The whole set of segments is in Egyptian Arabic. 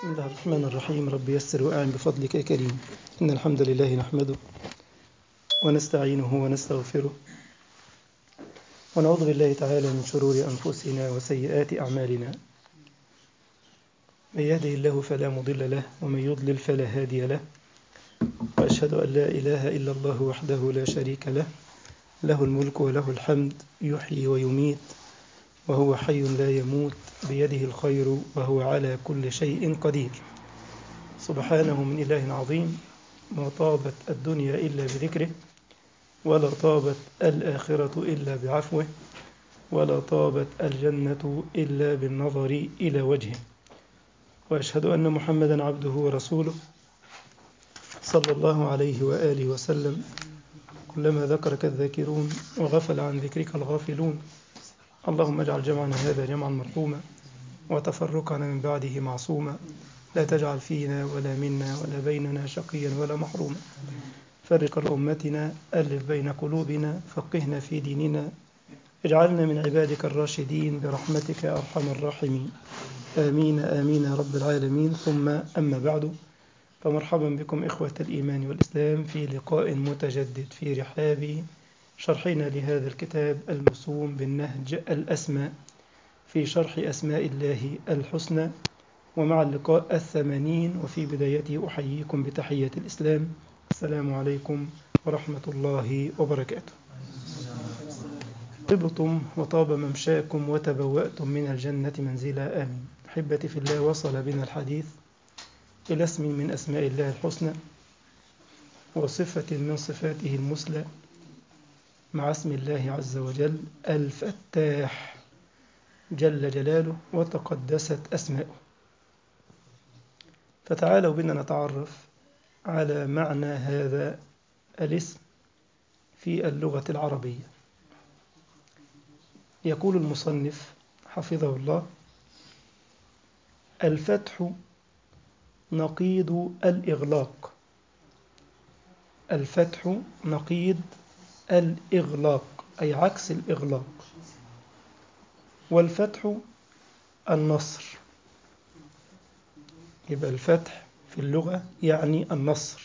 بسم الله الرحمن الرحيم رب يسر وأعن بفضلك يا كريم إن الحمد لله نحمده ونستعينه ونستغفره ونعوذ بالله تعالى من شرور أنفسنا وسيئات أعمالنا من يهده الله فلا مضل له ومن يضلل فلا هادي له وأشهد أن لا إله إلا الله وحده لا شريك له له الملك وله الحمد يحيي ويميت وهو حي لا يموت بيده الخير وهو على كل شيء قدير سبحانه من إله عظيم ما طابت الدنيا إلا بذكره ولا طابت الآخرة إلا بعفوه ولا طابت الجنة إلا بالنظر إلى وجهه وأشهد أن محمدا عبده ورسوله صلى الله عليه وآله وسلم كلما ذكرك الذاكرون وغفل عن ذكرك الغافلون اللهم اجعل جمعنا هذا جمعا مرحوما وتفرقنا من بعده معصوما لا تجعل فينا ولا منا ولا بيننا شقيا ولا محروما فرق لأمتنا ألف بين قلوبنا فقهنا في ديننا اجعلنا من عبادك الراشدين برحمتك يا أرحم الراحمين آمين آمين يا رب العالمين ثم أما بعد فمرحبا بكم إخوة الإيمان والإسلام في لقاء متجدد في رحاب شرحنا لهذا الكتاب الموسوم بالنهج الأسماء في شرح أسماء الله الحسنى ومع اللقاء الثمانين وفي بدايته أحييكم بتحية الإسلام السلام عليكم ورحمة الله وبركاته طبتم وطاب ممشاكم وتبوأتم من الجنة منزلا آمين أحبتي في الله وصل بنا الحديث إلى اسم من أسماء الله الحسنى وصفة من صفاته المثلى مع اسم الله عز وجل الفتاح جل جلاله وتقدست أسماؤه فتعالوا بنا نتعرف على معنى هذا الاسم في اللغة العربية يقول المصنف حفظه الله الفتح نقيض الإغلاق الفتح نقيض الإغلاق أي عكس الإغلاق والفتح النصر يبقى الفتح في اللغة يعني النصر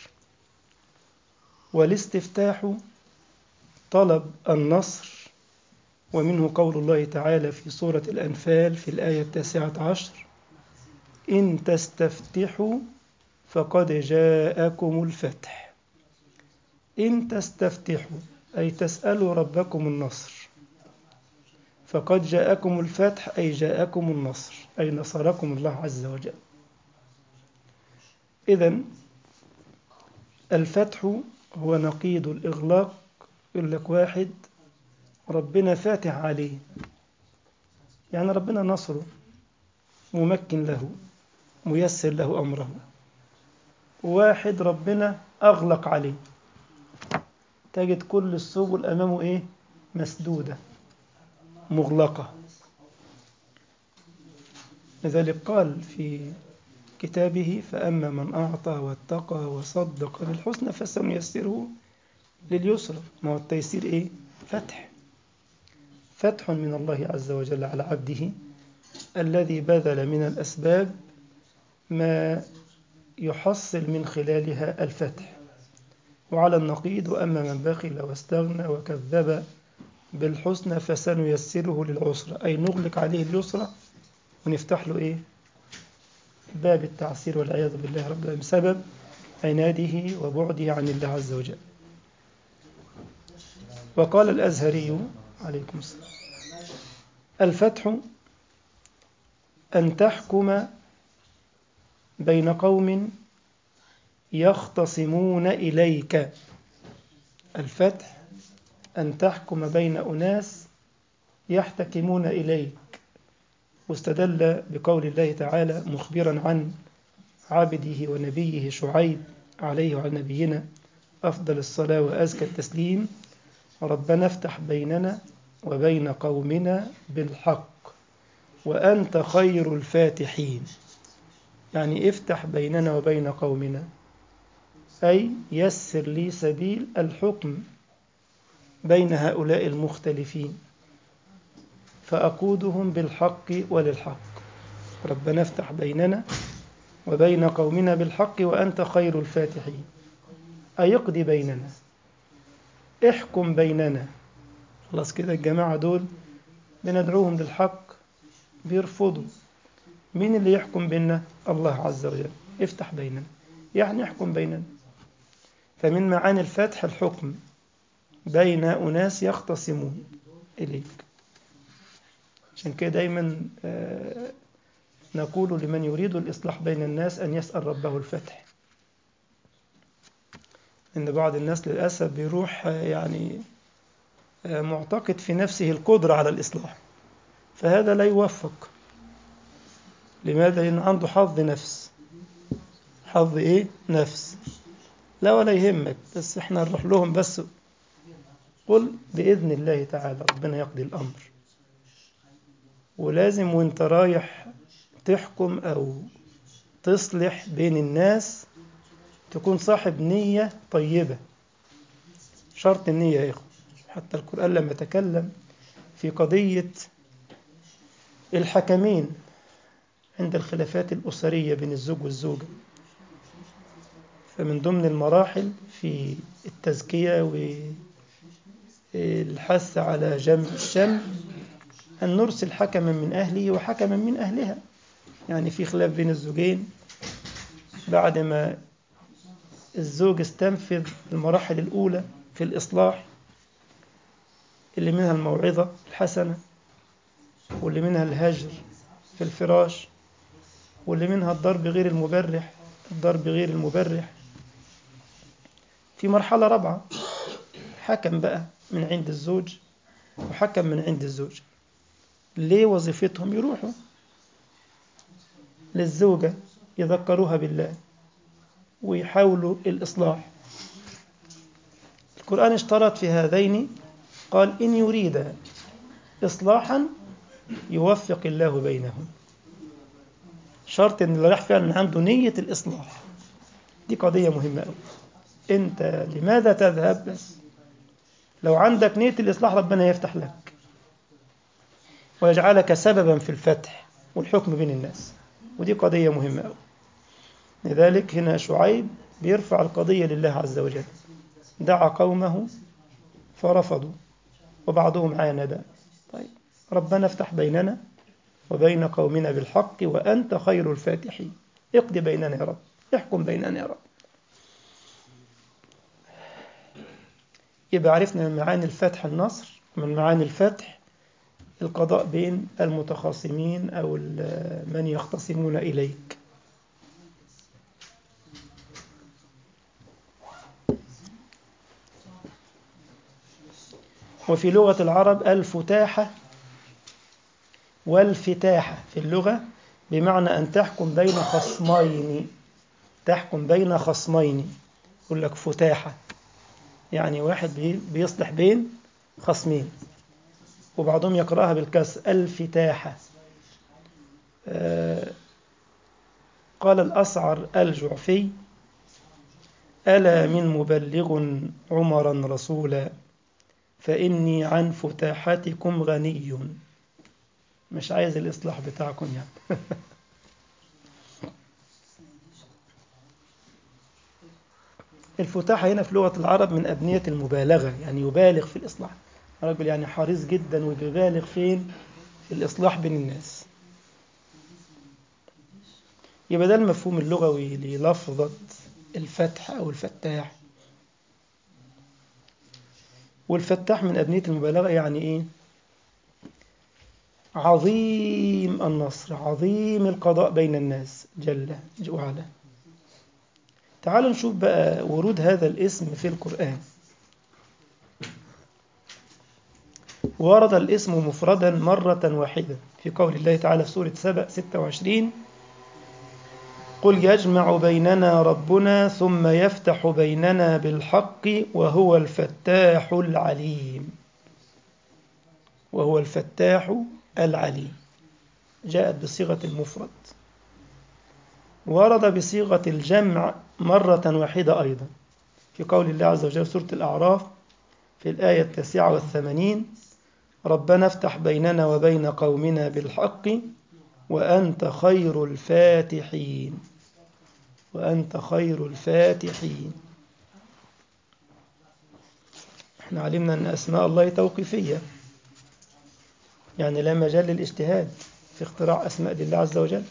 والاستفتاح طلب النصر ومنه قول الله تعالى في سورة الأنفال في الآية التاسعة عشر إن تستفتحوا فقد جاءكم الفتح إن تستفتحوا أي تسألوا ربكم النصر فقد جاءكم الفتح أي جاءكم النصر أي نصركم الله عز وجل إذا الفتح هو نقيض الإغلاق يقول لك واحد ربنا فاتح عليه يعني ربنا نصره ممكن له ميسر له أمره واحد ربنا أغلق عليه تجد كل السبل أمامه إيه مسدودة مغلقة لذلك قال في كتابه فأما من أعطى واتقى وصدق بالحسنى فسنيسره لليسرى ما هو التيسير إيه فتح فتح من الله عز وجل على عبده الذي بذل من الأسباب ما يحصل من خلالها الفتح وعلى النقيض وأما من بخل واستغنى وكذب بالحسنى فسنيسره للعسرى أي نغلق عليه اليسرى ونفتح له إيه باب التعسير والعياذ بالله رب العالمين بسبب عناده وبعده عن الله عز وجل وقال الأزهري عليكم السلام الفتح أن تحكم بين قوم يختصمون إليك الفتح أن تحكم بين أناس يحتكمون إليك واستدل بقول الله تعالى مخبرا عن عبده ونبيه شعيب عليه وعلى نبينا أفضل الصلاة وأزكى التسليم ربنا افتح بيننا وبين قومنا بالحق وأنت خير الفاتحين يعني افتح بيننا وبين قومنا أي يسر لي سبيل الحكم بين هؤلاء المختلفين فأقودهم بالحق وللحق ربنا افتح بيننا وبين قومنا بالحق وأنت خير الفاتحين أي اقضي بيننا احكم بيننا خلاص كده الجماعة دول بندعوهم للحق بيرفضوا مين اللي يحكم بيننا الله عز وجل افتح بيننا يعني احكم بيننا فمن معاني الفتح الحكم بين أناس يختصمون إليك عشان كده دايما آه نقول لمن يريد الإصلاح بين الناس أن يسأل ربه الفتح إن بعض الناس للأسف بيروح يعني معتقد في نفسه القدرة على الإصلاح فهذا لا يوفق لماذا؟ لأن عنده حظ نفس حظ إيه؟ نفس لا ولا يهمك بس إحنا نروح لهم بس قل بإذن الله تعالى ربنا يقضي الأمر ولازم وانت رايح تحكم أو تصلح بين الناس تكون صاحب نية طيبة شرط النية يا إخوة حتى القرآن لما تكلم في قضية الحكمين عند الخلافات الأسرية بين الزوج والزوجة فمن ضمن المراحل في التزكية والحث على جمع الشمل أن نرسل حكما من أهله وحكما من أهلها يعني في خلاف بين الزوجين بعد ما الزوج استنفذ المراحل الأولى في الإصلاح اللي منها الموعظة الحسنة واللي منها الهجر في الفراش واللي منها الضرب غير المبرح الضرب غير المبرح في مرحلة رابعة حكم بقى من عند الزوج وحكم من عند الزوج ليه وظيفتهم يروحوا للزوجة يذكروها بالله ويحاولوا الإصلاح القرآن اشترط في هذين قال إن يريد إصلاحا يوفق الله بينهم شرط إن اللي راح فعلا عنده نية الإصلاح دي قضية مهمة أوي أنت لماذا تذهب بس لو عندك نية الإصلاح ربنا يفتح لك ويجعلك سببا في الفتح والحكم بين الناس ودي قضية مهمة أوي لذلك هنا شعيب بيرفع القضية لله عز وجل دعا قومه فرفضوا وبعضهم عاند طيب ربنا افتح بيننا وبين قومنا بالحق وأنت خير الفاتحين اقض بيننا يا رب احكم بيننا يا رب يبقى عرفنا من معاني الفتح النصر من معاني الفتح القضاء بين المتخاصمين أو من يختصمون إليك وفي لغة العرب الفتاحة والفتاحة في اللغة بمعنى أن تحكم بين خصمين تحكم بين خصمين يقول لك فتاحة يعني واحد بيصلح بين خصمين وبعضهم يقرأها بالكسر الفتاحة آه قال الأسعر الجعفي ألا من مبلغ عمرا رسولا فإني عن فتاحتكم غني مش عايز الإصلاح بتاعكم يعني الفتاحة هنا في لغة العرب من أبنية المبالغة يعني يبالغ في الإصلاح رجل يعني حريص جدا وبيبالغ فين في الإصلاح بين الناس يبقى ده المفهوم اللغوي للفظة الفتح أو الفتاح والفتاح من أبنية المبالغة يعني إيه عظيم النصر عظيم القضاء بين الناس جل وعلا تعالوا نشوف بقى ورود هذا الاسم في القرآن ورد الاسم مفردا مرة واحدة في قول الله تعالى في سورة سبأ 26 قل يجمع بيننا ربنا ثم يفتح بيننا بالحق وهو الفتاح العليم وهو الفتاح العليم جاءت بصيغة المفرد ورد بصيغة الجمع مرة واحدة أيضا في قول الله عز وجل سورة الأعراف في الآية التاسعة والثمانين ربنا افتح بيننا وبين قومنا بالحق وأنت خير الفاتحين وأنت خير الفاتحين احنا علمنا أن أسماء الله توقيفية يعني لا مجال للاجتهاد في اختراع أسماء لله عز وجل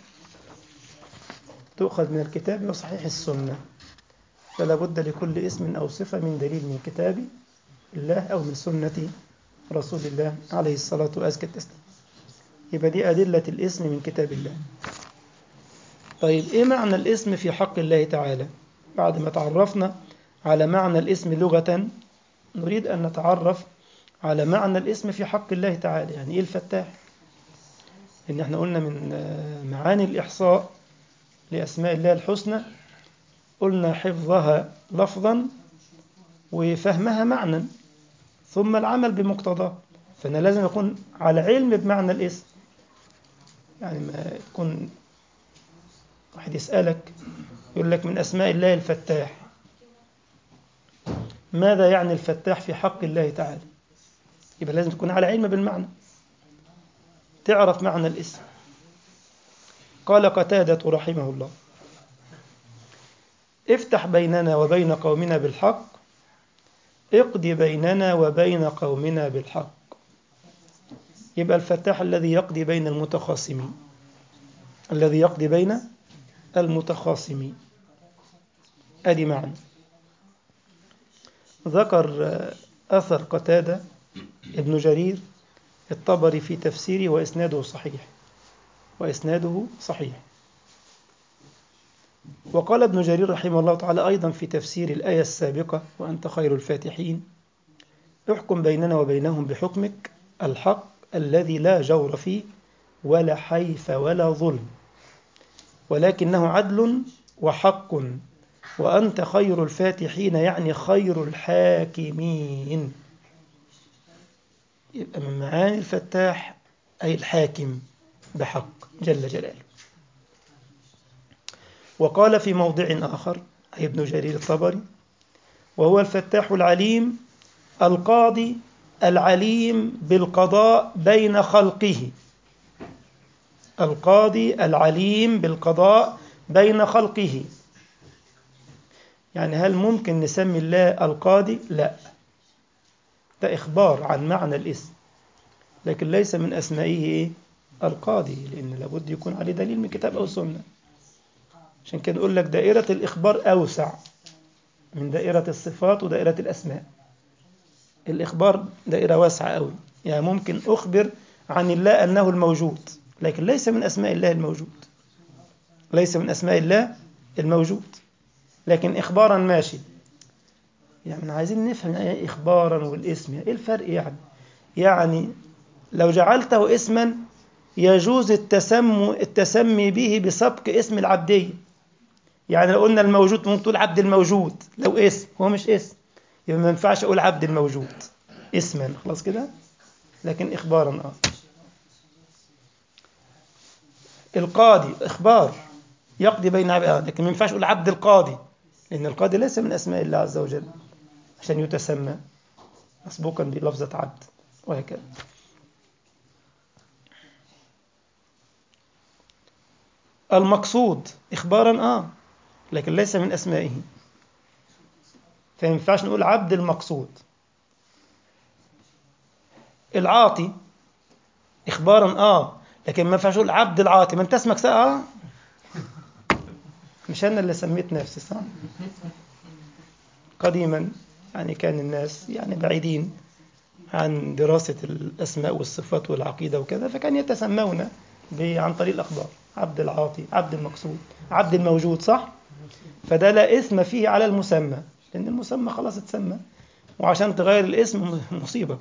تؤخذ من الكتاب وصحيح السنة فلا بد لكل اسم أو صفة من دليل من كتاب الله أو من سنة رسول الله عليه الصلاة وأزكى التسليم يبقى دي أدلة الاسم من كتاب الله طيب إيه معنى الاسم في حق الله تعالى بعد ما تعرفنا على معنى الاسم لغة نريد أن نتعرف على معنى الاسم في حق الله تعالى يعني إيه الفتاح إن احنا قلنا من معاني الإحصاء لأسماء الله الحسنى قلنا حفظها لفظا وفهمها معنى ثم العمل بمقتضاه فأنا لازم أكون على علم بمعنى الاسم يعني ما تكون واحد يسألك يقول لك من أسماء الله الفتاح ماذا يعني الفتاح في حق الله تعالى يبقى لازم تكون على علم بالمعنى تعرف معنى الاسم قال قتادة رحمه الله افتح بيننا وبين قومنا بالحق اقض بيننا وبين قومنا بالحق يبقى الفتاح الذي يقضي بين المتخاصمين الذي يقضي بين المتخاصمين ادي معنى ذكر اثر قتاده ابن جرير الطبري في تفسيره واسناده صحيح واسناده صحيح وقال ابن جرير رحمه الله تعالى ايضا في تفسير الايه السابقه وانت خير الفاتحين احكم بيننا وبينهم بحكمك الحق الذي لا جور فيه ولا حيف ولا ظلم ولكنه عدل وحق وأنت خير الفاتحين يعني خير الحاكمين يبقى من معاني الفتاح أي الحاكم بحق جل جلاله وقال في موضع آخر أي ابن جرير الطبري وهو الفتاح العليم القاضي العليم بالقضاء بين خلقه القاضي العليم بالقضاء بين خلقه يعني هل ممكن نسمي الله القاضي لا ده إخبار عن معنى الاسم لكن ليس من أسمائه إيه؟ القاضي لأن لابد يكون عليه دليل من كتاب أو سنة عشان كده نقول لك دائرة الإخبار أوسع من دائرة الصفات ودائرة الأسماء الإخبار دائرة واسعة أوي يعني ممكن أخبر عن الله أنه الموجود لكن ليس من أسماء الله الموجود ليس من أسماء الله الموجود لكن إخبارا ماشي يعني عايزين نفهم يعني إخبارا والاسم إيه الفرق يعني يعني لو جعلته اسما يجوز التسمي, التسمي به بسبق اسم العبدية يعني لو قلنا الموجود ممكن تقول عبد الموجود لو اسم هو مش اسم يبقى ما ينفعش أقول عبد الموجود اسما خلاص كده لكن إخبارا آه القاضي إخبار يقضي بين عباد لكن ما ينفعش أقول عبد القاضي لأن القاضي ليس من أسماء الله عز وجل عشان يتسمى مسبوقا بلفظة عبد وهكذا المقصود إخبارا آه لكن ليس من أسمائه فما ينفعش نقول عبد المقصود العاطي إخبارا آه لكن ما ينفعش اقول عبد العاطي ما انت اسمك ساعة مش انا اللي سميت نفسي صح قديما يعني كان الناس يعني بعيدين عن دراسة الأسماء والصفات والعقيدة وكذا فكان يتسمون عن طريق الأخبار عبد العاطي عبد المقصود عبد الموجود صح فده لا إثم فيه على المسمى لأن المسمى خلاص اتسمى وعشان تغير الاسم مصيبة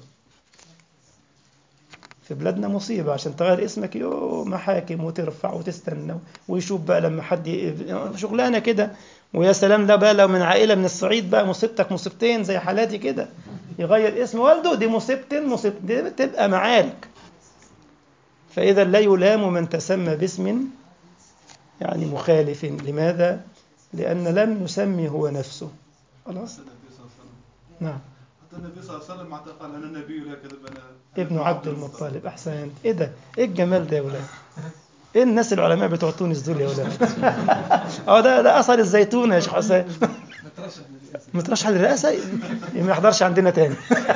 في بلادنا مصيبة عشان تغير اسمك يو محاكم وترفع وتستنى ويشوف بقى لما حد شغلانة كده ويا سلام ده بقى لو من عائلة من الصعيد بقى مصيبتك مصيبتين زي حالاتي كده يغير اسم والده دي مصيبتين مصيبتين دي تبقى معارك فإذا لا يلام من تسمى باسم يعني مخالف لماذا؟ لأن لم يسمي هو نفسه خلاص؟ نعم النبي صلى الله عليه وسلم قال انا نبي لا كذب انا ابن عبد المطلب احسنت ايه ده ايه الجمال ده يا ولاد ايه الناس العلماء بتوع تونس دول يا ولاد اه ده ده اثر الزيتونه يا شيخ حسين مترشح للرئاسه ما يحضرش عندنا تاني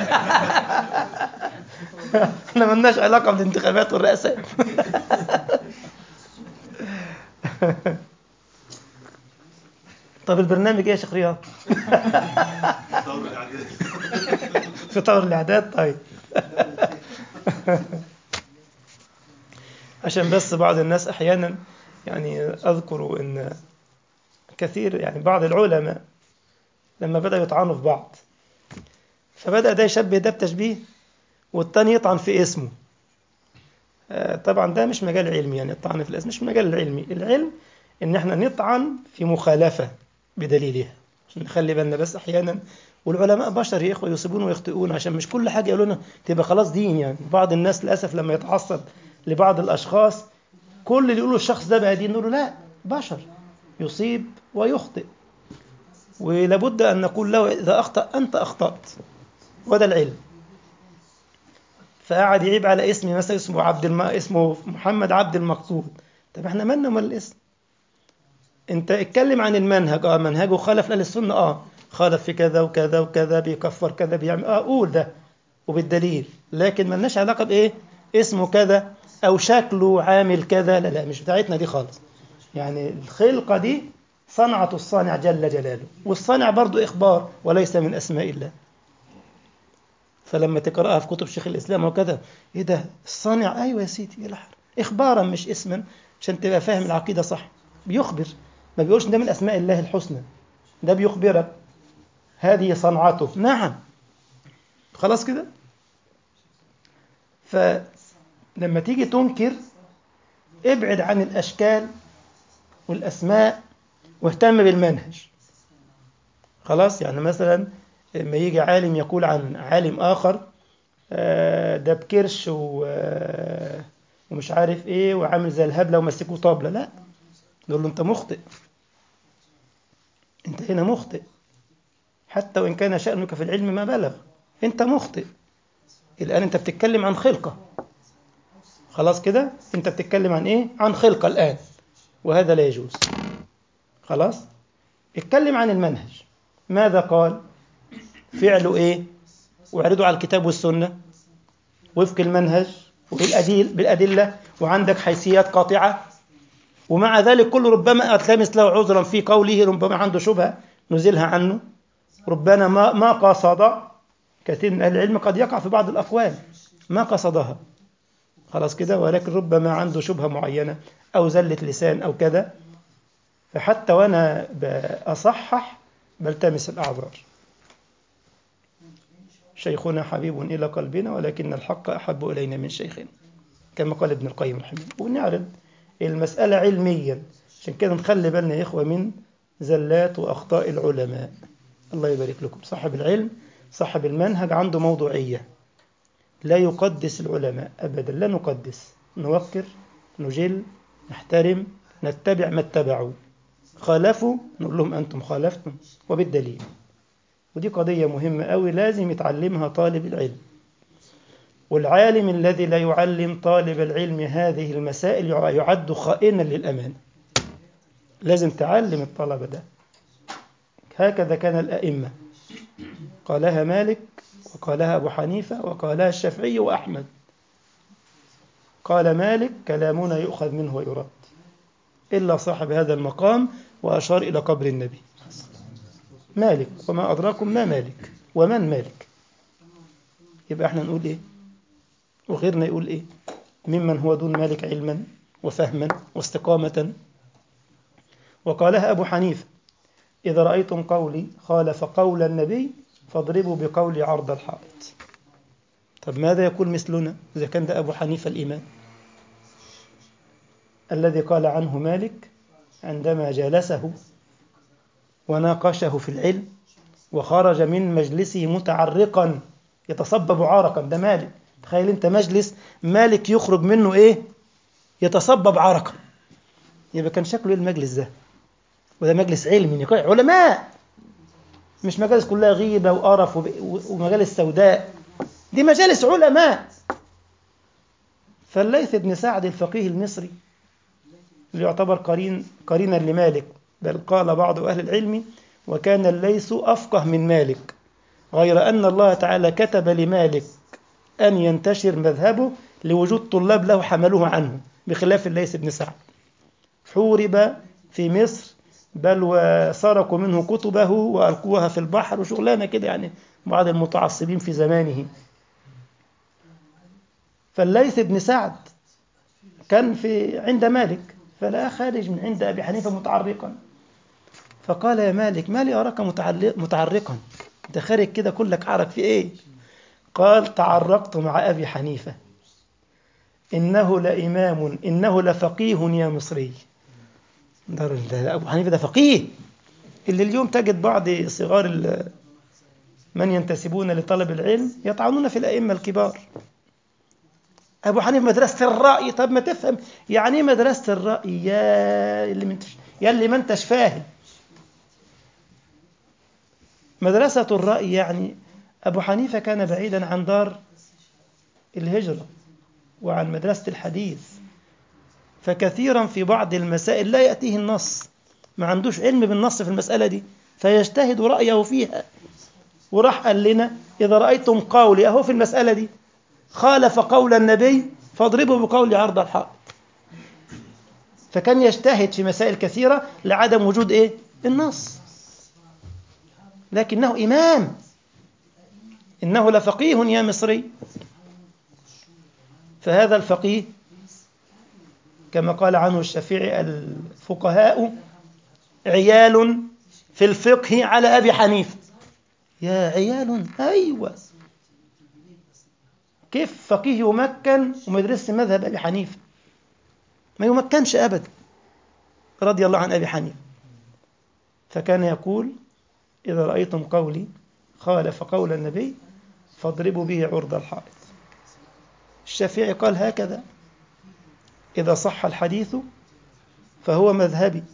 احنا ملناش علاقه بالانتخابات والرئاسه طب البرنامج ايه يا شيخ رياض دور الاعداد في طور الاعداد طيب عشان بس بعض الناس احيانا يعني اذكر ان كثير يعني بعض العلماء لما بدأوا يطعنوا في بعض فبدأ ده يشبه ده بتشبيه والتاني يطعن في اسمه آه، طبعا ده مش مجال علمي يعني الطعن في الاسم مش مجال العلمي العلم ان احنا نطعن في مخالفة بدليلها عشان نخلي بالنا بس احيانا والعلماء بشر يا اخوه يصيبون ويخطئون عشان مش كل حاجه يقولوا لنا تبقى خلاص دين يعني بعض الناس للاسف لما يتعصب لبعض الاشخاص كل اللي يقولوا الشخص ده بقى دين نقول له لا بشر يصيب ويخطئ ولابد ان نقول له اذا اخطا انت اخطات وده العلم فقعد يعيب على اسمي مثلا اسمه عبد الم... اسمه محمد عبد المقصود طب احنا مالنا ومال الاسم انت اتكلم عن المنهج اه منهجه خالف لاهل السنه اه خالف في كذا وكذا وكذا بيكفر كذا بيعمل اه قول ده وبالدليل لكن ملناش علاقه بايه اسمه كذا او شكله عامل كذا لا لا مش بتاعتنا دي خالص يعني الخلقه دي صنعة الصانع جل جلاله والصانع برضو إخبار وليس من أسماء الله فلما تقرأها في كتب شيخ الإسلام وكذا إيه ده الصانع أيوة يا سيدي إيه الحر إخبارا مش اسما عشان تبقى فاهم العقيدة صح بيخبر ما بيقولش ده من أسماء الله الحسنى ده بيخبرك هذه صنعته نعم خلاص كده فلما تيجي تنكر ابعد عن الأشكال والأسماء واهتم بالمنهج خلاص يعني مثلا لما يجي عالم يقول عن عالم آخر آه، ده بكرش و- آه، ومش عارف ايه وعامل زي الهبلة ومسكوه طابلة لا نقول له انت مخطئ انت هنا مخطئ حتى وإن كان شأنك في العلم ما بلغ انت مخطئ الآن انت بتتكلم عن خلقة خلاص كده انت بتتكلم عن ايه عن خلقة الآن وهذا لا يجوز خلاص اتكلم عن المنهج ماذا قال فعله ايه واعرضه على الكتاب والسنة وفق المنهج وبالأديل بالأدلة وعندك حيثيات قاطعة ومع ذلك كل ربما التمس له عذرا في قوله ربما عنده شبهة نزلها عنه ربما ما ما قصد كثير من أهل العلم قد يقع في بعض الأقوال ما قصدها خلاص كده ولكن ربما عنده شبهة معينة أو زلة لسان أو كذا فحتى وأنا بأصحح بلتمس الأعذار شيخنا حبيب إلى قلبنا ولكن الحق أحب إلينا من شيخنا كما قال ابن القيم رحمه الله ونعرض المسألة علميا عشان كده نخلي بالنا يا إخوة من زلات وأخطاء العلماء الله يبارك لكم صاحب العلم صاحب المنهج عنده موضوعية لا يقدس العلماء أبدا لا نقدس نوقر نجل نحترم نتبع ما اتبعوا خالفوا نقول لهم أنتم خالفتم وبالدليل ودي قضية مهمة أوي لازم يتعلمها طالب العلم والعالم الذي لا يعلم طالب العلم هذه المسائل يعد خائنا للأمانة لازم تعلم الطلبة ده هكذا كان الأئمة قالها مالك وقالها أبو حنيفة وقالها الشافعي وأحمد قال مالك كلامنا يؤخذ منه ويرد إلا صاحب هذا المقام وأشار إلى قبر النبي مالك وما أدراكم ما مالك ومن مالك يبقى احنا نقول إيه وغيرنا يقول إيه ممن هو دون مالك علما وفهما واستقامة وقالها أبو حنيفة إذا رأيتم قولي خالف قول النبي فاضربوا بقولي عرض الحائط طب ماذا يقول مثلنا إذا كان ده أبو حنيفة الإمام الذي قال عنه مالك عندما جالسه وناقشه في العلم وخرج من مجلسه متعرقا يتصبب عرقا ده مالك تخيل انت مجلس مالك يخرج منه ايه يتصبب عرقا يبقى كان شكله ايه المجلس ده وده مجلس علمي نقاش علماء مش مجالس كلها غيبة وقرف وب- ومجالس سوداء دي مجالس علماء فالليث بن سعد الفقيه المصري اللي يعتبر قرين قرينا لمالك بل قال بعض أهل العلم وكان الليث أفقه من مالك غير أن الله تعالى كتب لمالك أن ينتشر مذهبه لوجود طلاب له حملوه عنه بخلاف الليث بن سعد حورب في مصر بل وسرقوا منه كتبه وألقوها في البحر وشغلانة كده يعني بعض المتعصبين في زمانه فالليث بن سعد كان في عند مالك فلقى خارج من عند أبي حنيفة متعرقا فقال يا مالك ما لي أراك متعلق- متعرقا أنت خارج كده كلك عرق في إيه قال تعرقت مع أبي حنيفة إنه لإمام إنه لفقيه يا مصري ده ده أبو حنيفة ده فقيه اللي اليوم تجد بعض صغار ال- من ينتسبون لطلب العلم يطعنون في الأئمة الكبار أبو حنيفة مدرسة الرأي طب ما تفهم يعني إيه مدرسة الرأي يا اللي من يا اللي ما انتش فاهم مدرسة الرأي يعني أبو حنيفة كان بعيدا عن دار الهجرة وعن مدرسة الحديث فكثيرا في بعض المسائل لا يأتيه النص ما عندوش علم بالنص في المسألة دي فيجتهد رأيه فيها وراح قال لنا إذا رأيتم قولي أهو في المسألة دي خالف قول النبي فاضربوا بقول عرض الحائط فكان يجتهد في مسائل كثيرة لعدم وجود إيه؟ النص لكنه إمام إنه لفقيه يا مصري فهذا الفقيه كما قال عنه الشافعي الفقهاء عيال في الفقه على أبي حنيفة يا عيال أيوة كيف فقيه يمكن ومدرسة مذهب أبي حنيفة ما يمكنش أبدا رضي الله عن أبي حنيفة فكان يقول إذا رأيتم قولي خالف قول النبي فاضربوا به عرض الحائط الشافعي قال هكذا إذا صح الحديث فهو مذهبي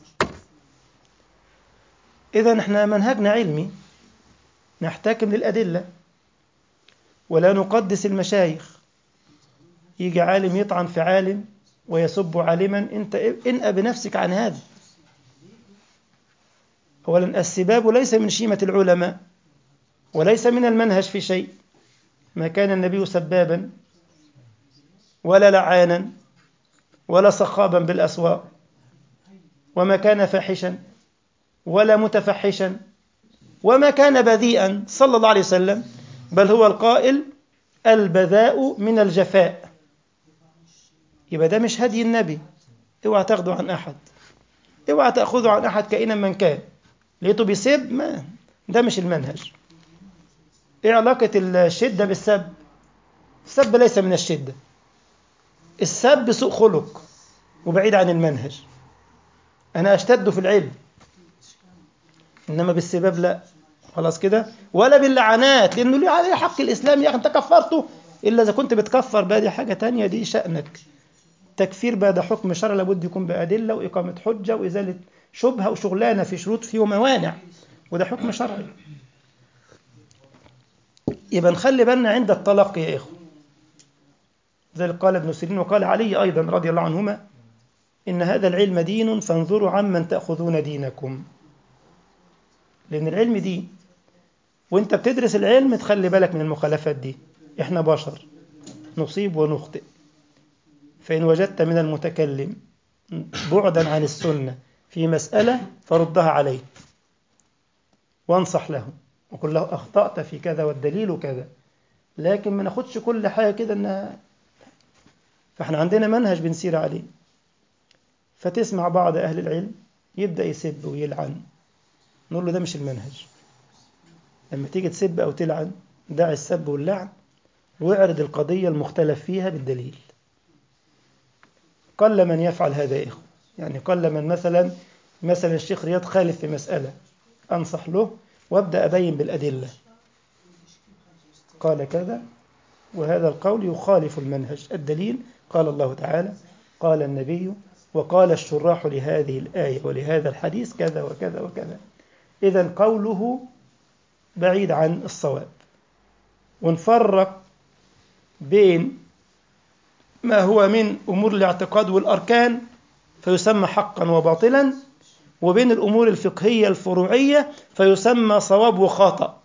إذا احنا منهجنا علمي نحتكم للأدلة ولا نقدس المشايخ يجي عالم يطعن في عالم ويسب عالما انت انأ بنفسك عن هذا اولا السباب ليس من شيمة العلماء وليس من المنهج في شيء ما كان النبي سبابا ولا لعانا ولا صخابا بالأسواق وما كان فاحشا ولا متفحشا وما كان بذيئا صلى الله عليه وسلم بل هو القائل البذاء من الجفاء يبقى ده مش هدي النبي اوعى تاخده عن احد اوعى تاخذه عن احد كائنا من كان لقيته بيسب ما ده مش المنهج ايه علاقة الشدة بالسب السب ليس من الشدة السب سوء خلق وبعيد عن المنهج انا اشتد في العلم انما بالسباب لا خلاص كده ولا باللعنات لانه ليه عليه حق الاسلام يا اخي انت كفرته الا اذا كنت بتكفر بقى دي حاجه تانية دي شانك تكفير بقى ده حكم شرع لابد يكون بادله واقامه حجه وازاله شبهه وشغلانه في شروط فيه وموانع وده حكم شرعي يبقى نخلي بالنا عند التلقي يا اخوه زي قال ابن سيرين وقال علي ايضا رضي الله عنهما ان هذا العلم دين فانظروا عمن تاخذون دينكم لان العلم دين وانت بتدرس العلم تخلي بالك من المخالفات دي احنا بشر نصيب ونخطئ فإن وجدت من المتكلم بعدا عن السنة في مسألة فردها عليه وانصح له وقل له أخطأت في كذا والدليل كذا لكن ما ناخدش كل حاجة كده إنها فإحنا عندنا منهج بنسير عليه فتسمع بعض أهل العلم يبدأ يسب ويلعن نقول له ده مش المنهج لما تيجي تسب أو تلعن دع السب واللعن واعرض القضية المختلف فيها بالدليل قل من يفعل هذا يا إخوة يعني قل من مثلا مثلا الشيخ رياض خالف في مسألة أنصح له وابدأ أبين بالأدلة قال كذا وهذا القول يخالف المنهج الدليل قال الله تعالى قال النبي وقال الشراح لهذه الآية ولهذا الحديث كذا وكذا وكذا إذا قوله بعيد عن الصواب ونفرق بين ما هو من أمور الاعتقاد والأركان فيسمى حقا وباطلا وبين الأمور الفقهية الفروعية فيسمى صواب وخطأ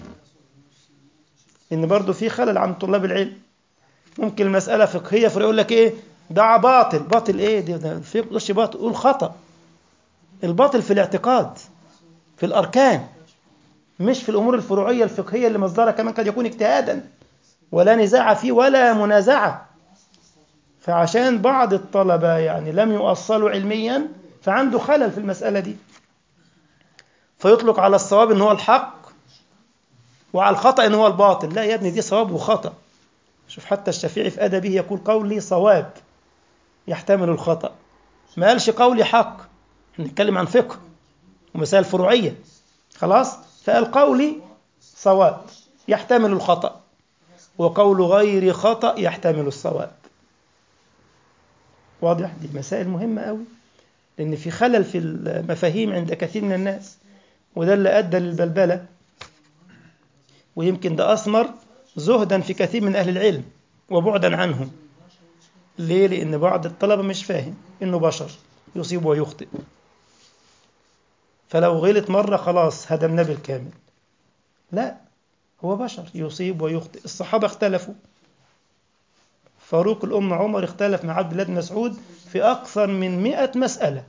إن برضو في خلل عند طلاب العلم ممكن المسألة فقهية فيقول لك إيه ده باطل باطل إيه ده, ده الفقه مش باطل قول خطأ الباطل في الاعتقاد في الأركان مش في الأمور الفروعية الفقهية اللي مصدرها كمان قد يكون اجتهادا ولا نزاع فيه ولا منازعة فعشان بعض الطلبة يعني لم يؤصلوا علميا فعنده خلل في المسألة دي فيطلق على الصواب ان هو الحق وعلى الخطأ ان هو الباطل لا يا ابني دي صواب وخطأ شوف حتى الشافعي في أدبه يقول قولي صواب يحتمل الخطأ ما قالش قولي حق نتكلم عن فقه ومسائل فروعية خلاص فقال قولي صواب يحتمل الخطأ وقول غير خطأ يحتمل الصواب واضح دي مسائل مهمة قوي لأن في خلل في المفاهيم عند كثير من الناس وده اللي أدى للبلبلة ويمكن ده أثمر زهدا في كثير من أهل العلم وبعدا عنهم ليه؟ لأن بعض الطلبة مش فاهم إنه بشر يصيب ويخطئ فلو غلط مرة خلاص هدمناه بالكامل لا هو بشر يصيب ويخطئ الصحابة اختلفوا فاروق الأمة عمر اختلف مع عبد الله بن مسعود في أكثر من مئة مسألة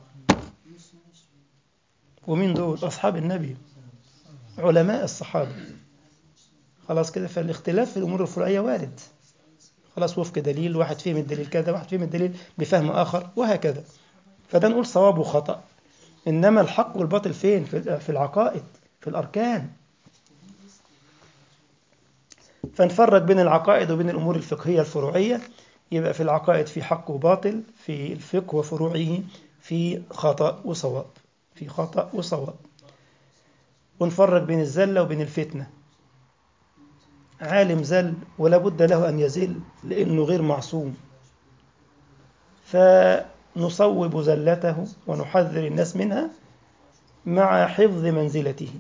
ومين دول أصحاب النبي علماء الصحابة خلاص كده فالاختلاف في الأمور الفروعية وارد خلاص وفق دليل واحد فهم الدليل كذا واحد فهم الدليل بفهم آخر وهكذا فده نقول صواب وخطأ إنما الحق والباطل فين في العقائد في الأركان فنفرق بين العقائد وبين الأمور الفقهية الفروعية يبقى في العقائد في حق وباطل في الفقه وفروعه في خطأ وصواب في خطأ وصواب ونفرق بين الزلة وبين الفتنة عالم زل ولا بد له أن يزل لأنه غير معصوم فنصوب زلته ونحذر الناس منها مع حفظ منزلته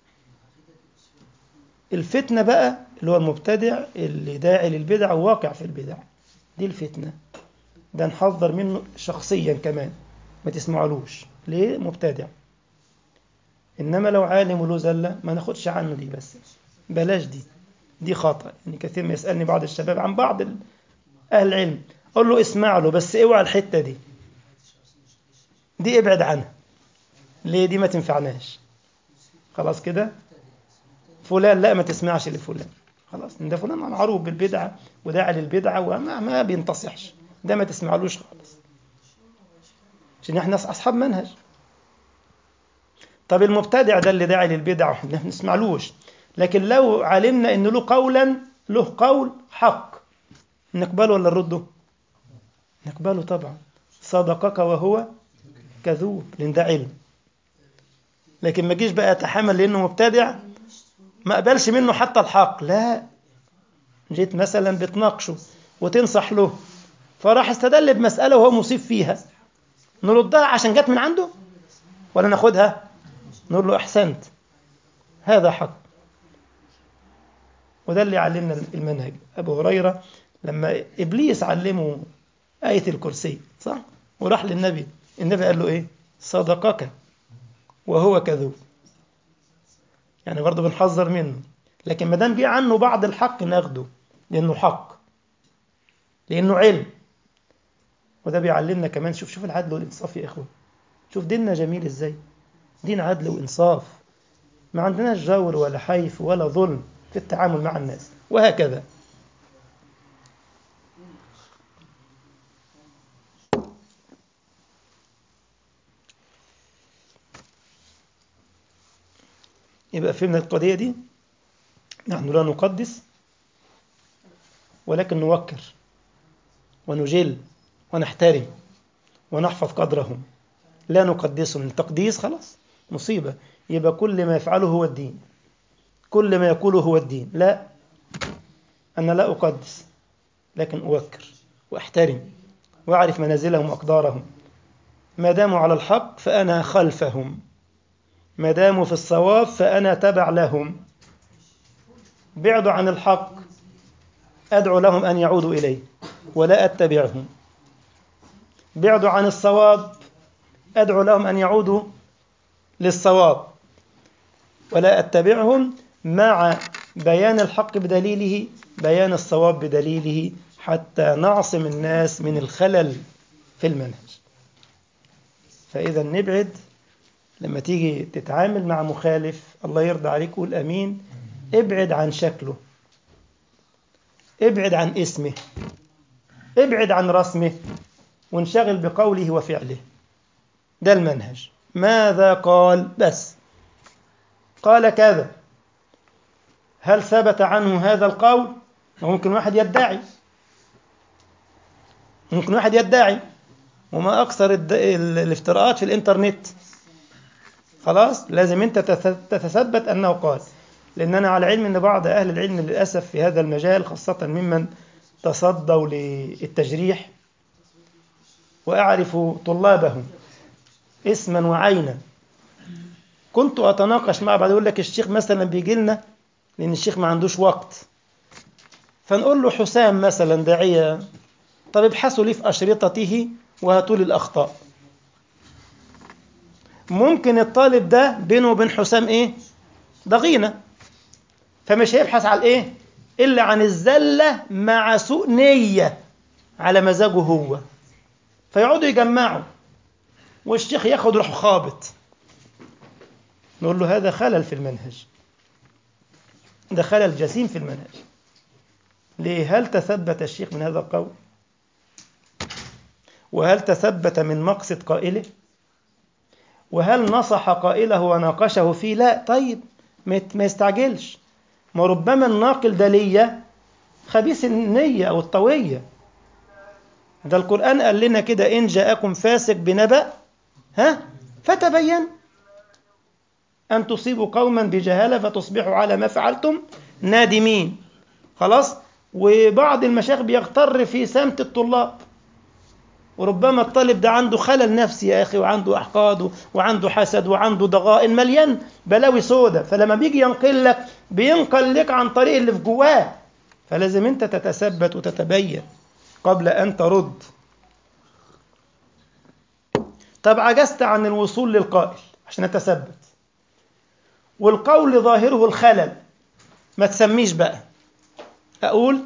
الفتنة بقى اللي هو المبتدع اللي داعي للبدع وواقع في البدع دي الفتنة ده نحذر منه شخصيا كمان ما تسمعلوش ليه مبتدع إنما لو عالم له زلة ما ناخدش عنه دي بس بلاش دي دي خطأ يعني كثير ما يسألني بعض الشباب عن بعض أهل العلم أقول له اسمع له بس اوعى الحتة دي دي ابعد عنها ليه دي ما تنفعناش خلاص كده فلان لا ما تسمعش لفلان خلاص ده فلان معروف بالبدعة وداعي للبدعة وما ما بينتصحش ده ما تسمعلوش خالص عشان احنا أصحاب منهج طب المبتدع ده اللي داعي للبدع ما نسمعلوش لكن لو علمنا ان له قولا له قول حق نقبله ولا نرده نقبله طبعا صدقك وهو كذوب لان ده علم لكن ما جيش بقى يتحمل لانه مبتدع ما قبلش منه حتى الحق لا جيت مثلا بتناقشه وتنصح له فراح استدل بمسألة وهو مصيب فيها نردها عشان جت من عنده ولا ناخدها نقول له أحسنت هذا حق وده اللي علمنا المنهج أبو هريرة لما إبليس علمه آية الكرسي صح وراح للنبي النبي قال له إيه صدقك وهو كذوب يعني برضه بنحذر منه لكن ما دام جه عنه بعض الحق ناخده لأنه حق لأنه علم وده بيعلمنا كمان شوف شوف العدل والإنصاف يا إخوة شوف ديننا جميل إزاي دين عدل وإنصاف ما عندناش جور ولا حيف ولا ظلم في التعامل مع الناس وهكذا يبقى فهمنا القضية دي نحن لا نقدس ولكن نوكر ونجل ونحترم ونحفظ قدرهم لا نقدسهم التقديس خلاص مصيبة يبقى كل ما يفعله هو الدين كل ما يقوله هو الدين لا أنا لا أقدس لكن أوكر وأحترم وأعرف منازلهم وأقدارهم ما داموا على الحق فأنا خلفهم ما داموا في الصواب فأنا تبع لهم بعدوا عن الحق أدعو لهم أن يعودوا إليه ولا أتبعهم بعدوا عن الصواب أدعو لهم أن يعودوا للصواب ولا أتبعهم مع بيان الحق بدليله بيان الصواب بدليله حتى نعصم الناس من الخلل في المنهج فإذا نبعد لما تيجي تتعامل مع مخالف الله يرضى عليك قول أمين ابعد عن شكله ابعد عن اسمه ابعد عن رسمه وانشغل بقوله وفعله ده المنهج ماذا قال بس قال كذا هل ثبت عنه هذا القول ممكن واحد يدعي ممكن واحد يدعي وما أكثر الد... الافتراءات في الإنترنت خلاص لازم أنت تتثبت أنه قال لأن أنا على علم أن بعض أهل العلم للأسف في هذا المجال خاصة ممن تصدوا للتجريح وأعرف طلابهم اسما وعينا كنت أتناقش مع بعض يقول لك الشيخ مثلا بيجي لنا لأن الشيخ ما عندوش وقت فنقول له حسام مثلا داعية طب ابحثوا لي في أشرطته وهاتوا لي الأخطاء ممكن الطالب ده بينه وبين حسام إيه ضغينة فمش هيبحث على الإيه إلا عن الزلة مع سوء نية على مزاجه هو فيقعدوا يجمعوا والشيخ ياخد روح خابط نقول له هذا خلل في المنهج ده خلل جسيم في المنهج ليه هل تثبت الشيخ من هذا القول وهل تثبت من مقصد قائله وهل نصح قائله وناقشه فيه لا طيب ما يستعجلش ما ربما الناقل ده ليا خبيث النية أو الطوية ده القرآن قال لنا كده إن جاءكم فاسق بنبأ ها فتبين أن تصيبوا قوما بجهالة فتصبحوا على ما فعلتم نادمين خلاص وبعض المشايخ بيغتر في سمت الطلاب وربما الطالب ده عنده خلل نفسي يا أخي وعنده أحقاد وعنده حسد وعنده ضغائن مليان بلاوي سودة فلما بيجي ينقل لك بينقل لك عن طريق اللي في جواه فلازم أنت تتثبت وتتبين قبل أن ترد طب عجزت عن الوصول للقائل عشان أتثبت والقول ظاهره الخلل ما تسميش بقى أقول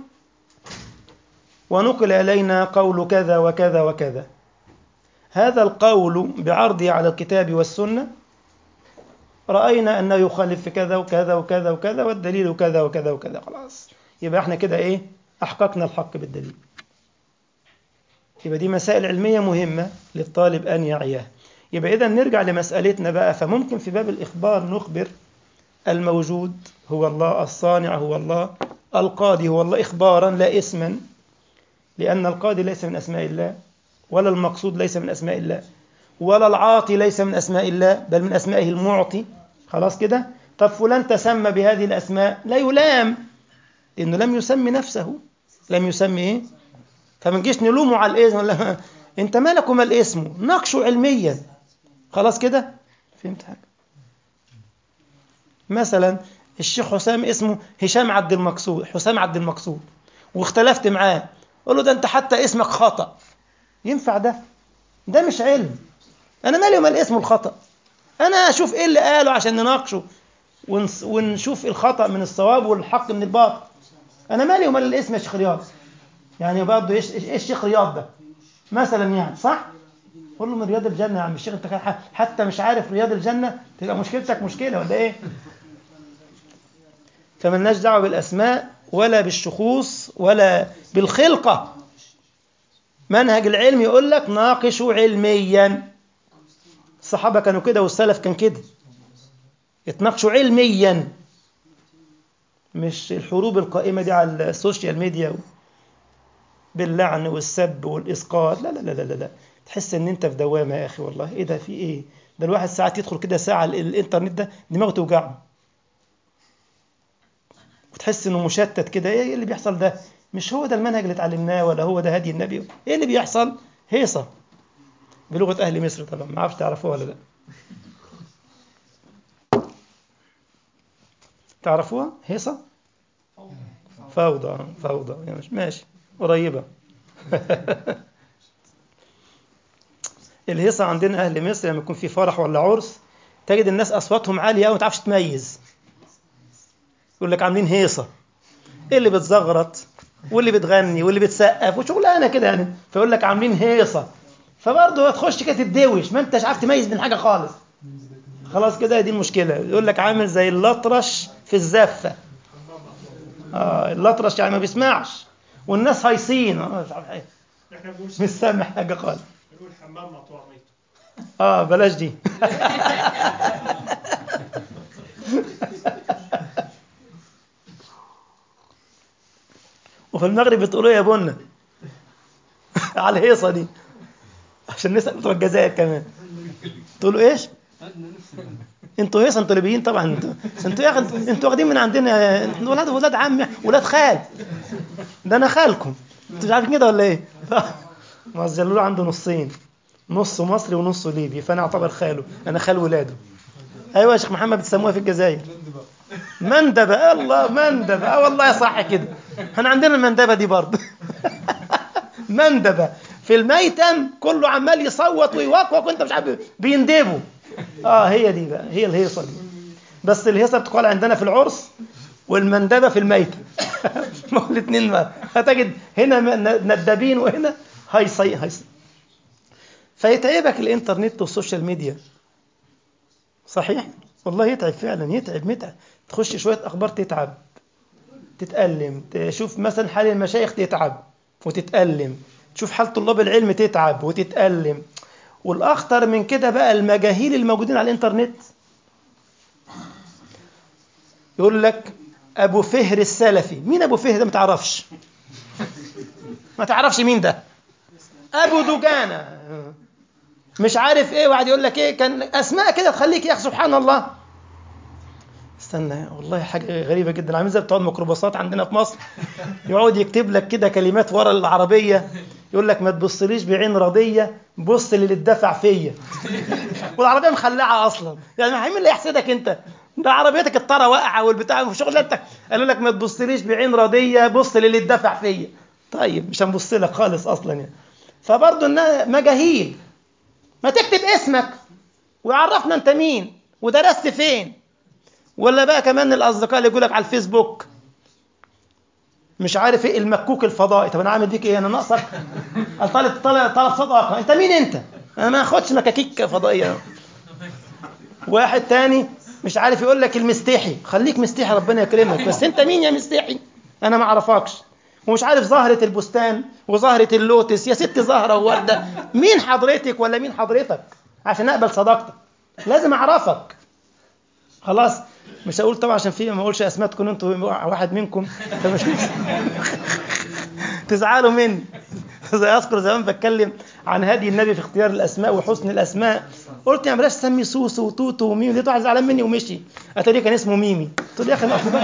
ونقل إلينا قول كذا وكذا وكذا هذا القول بعرضه على الكتاب والسنة رأينا أنه يخالف في كذا وكذا وكذا وكذا والدليل كذا وكذا وكذا خلاص يبقى احنا كده ايه أحققنا الحق بالدليل يبقى دي مسائل علمية مهمة للطالب أن يعيها يبقى إذا نرجع لمسألتنا بقى فممكن في باب الإخبار نخبر الموجود هو الله الصانع هو الله القاضي هو الله إخبارا لا اسما لأن القاضي ليس من أسماء الله ولا المقصود ليس من أسماء الله ولا العاطي ليس من أسماء الله بل من أسمائه المعطي خلاص كده طب فلان تسمى بهذه الأسماء لا يلام لأنه لم يسمي نفسه لم يسمي إيه فما نجيش نلومه على الاسم ولا انت مالك ومال اسمه ناقشه علميا خلاص كده فهمت حاجه مثلا الشيخ حسام اسمه هشام عبد المقصود حسام عبد المقصود واختلفت معاه قول له ده انت حتى اسمك خطا ينفع ده ده مش علم انا مالي ومال اسمه الخطا انا اشوف ايه اللي قاله عشان نناقشه ونس ونشوف الخطا من الصواب والحق من الباطل انا مالي ومال الاسم يا شيخ رياض يعني برضه ايش ايش الشيخ رياض ده مثلا يعني صح قول له من رياض الجنه يا عم الشيخ انت حتى مش عارف رياض الجنه تبقى مشكلتك مشكله ولا ايه فملناش دعوه بالاسماء ولا بالشخوص ولا بالخلقه منهج العلم يقول لك ناقشوا علميا الصحابه كانوا كده والسلف كان كده يتناقشوا علميا مش الحروب القائمه دي على السوشيال ميديا باللعن والسب والاسقاط لا لا لا لا لا تحس ان انت في دوامه يا اخي والله ايه ده في ايه ده الواحد ساعات يدخل كده ساعه الانترنت ده دماغه توجعه وتحس انه مشتت كده ايه اللي بيحصل ده مش هو ده المنهج اللي اتعلمناه ولا هو ده هدي النبي ايه اللي بيحصل هيصه بلغه اهل مصر طبعا ما اعرفش تعرفوها ولا لا تعرفوها هيصه فوضى فوضى يعني ماشي قريبة الهيصة عندنا أهل مصر لما يكون في فرح ولا عرس تجد الناس اصواتهم عاليه قوي ما تعرفش تميز يقول لك عاملين هيصه ايه اللي بتزغرط واللي بتغني واللي بتسقف وشغلانه كده يعني فيقول لك عاملين هيصه فبرضه تخش كده تتدوش ما انتش عارف تميز من حاجه خالص خلاص كده دي المشكله يقول لك عامل زي الاطرش في الزفه اه الاطرش يعني ما بيسمعش والناس هايصين اه مش عارف ايه احنا بنقول مش سامع حاجه خالص بنقول حمام مقطوع ميت اه بلاش دي وفي المغرب بتقولوا إيه يا بنا على الهيصه دي عشان نسال بتوع الجزائر كمان تقولوا ايش؟ انتوا هيصه انتوا ليبيين طبعا انتوا انتوا يا اخي انتوا واخدين من عندنا انتوا ولاد ولاد عم ولاد خال ده انا خالكم انتوا مش عارفين كده ولا ايه؟ ما الزلول عنده نصين نص مصري ونص ليبي فانا اعتبر خاله انا خال ولاده ايوه يا شيخ محمد بتسموها في الجزائر مندبه الله مندبه اه والله صح كده احنا عندنا المندبه دي برضه مندبه في الميتم كله عمال يصوت ويوقوق وانت مش عارف بيندبوا اه هي دي بقى هي الهيصه دي بس الهيصه بتقال عندنا في العرس والمندبه في الميتم الاثنين ما هتجد هنا ندبين وهنا هيصي هيصي فيتعبك الانترنت والسوشيال ميديا صحيح والله يتعب فعلا يتعب متعب تخش شويه اخبار تتعب تتألم تشوف مثلا حال المشايخ تتعب وتتألم تشوف حال طلاب العلم تتعب وتتألم والأخطر من كده بقى المجاهيل الموجودين على الإنترنت يقول لك أبو فهر السلفي مين أبو فهر ده ما تعرفش ما تعرفش مين ده أبو دجانة مش عارف إيه وقعد يقول لك إيه كان أسماء كده تخليك يا أخي سبحان الله استنى والله حاجة غريبة جدا عامل زي بتوع الميكروباصات عندنا في مصر يقعد يكتب لك كده كلمات ورا العربية يقول لك ما تبصليش بعين رضية بص للي اتدفع فيا والعربية مخلعة أصلا يعني مين اللي يحسدك أنت ده عربيتك الطارة واقعة والبتاع في شغلتك قالوا لك ما تبصليش بعين رضية بص للي اتدفع فيا طيب مش هنبص لك خالص أصلا يعني فبرضه إنها مجاهيل ما تكتب اسمك ويعرفنا أنت مين ودرست فين ولا بقى كمان الاصدقاء اللي يقول لك على الفيسبوك مش عارف ايه المكوك الفضائي طب انا عامل بيك ايه انا ناقصك طالب طلب طلب صدقه انت مين انت انا ما اخدش مكاكيك فضائيه واحد تاني مش عارف يقول لك المستحي خليك مستحي ربنا يكرمك بس انت مين يا مستحي انا ما اعرفكش ومش عارف زهرة البستان وزهرة اللوتس يا ست زهرة ووردة مين حضرتك ولا مين حضرتك عشان اقبل صداقتك لازم اعرفك خلاص مش هقول طبعا عشان في ما اقولش اسماء تكون انتوا واحد منكم فمش تزعلوا مني زي اذكر زمان بتكلم عن هدي النبي في اختيار الاسماء وحسن الاسماء قلت يا بلاش تسمي سوسو وتوتو وميمي لقيت واحد زعلان مني ومشي اتاري كان اسمه ميمي قلت له يا اخي ما اخدكش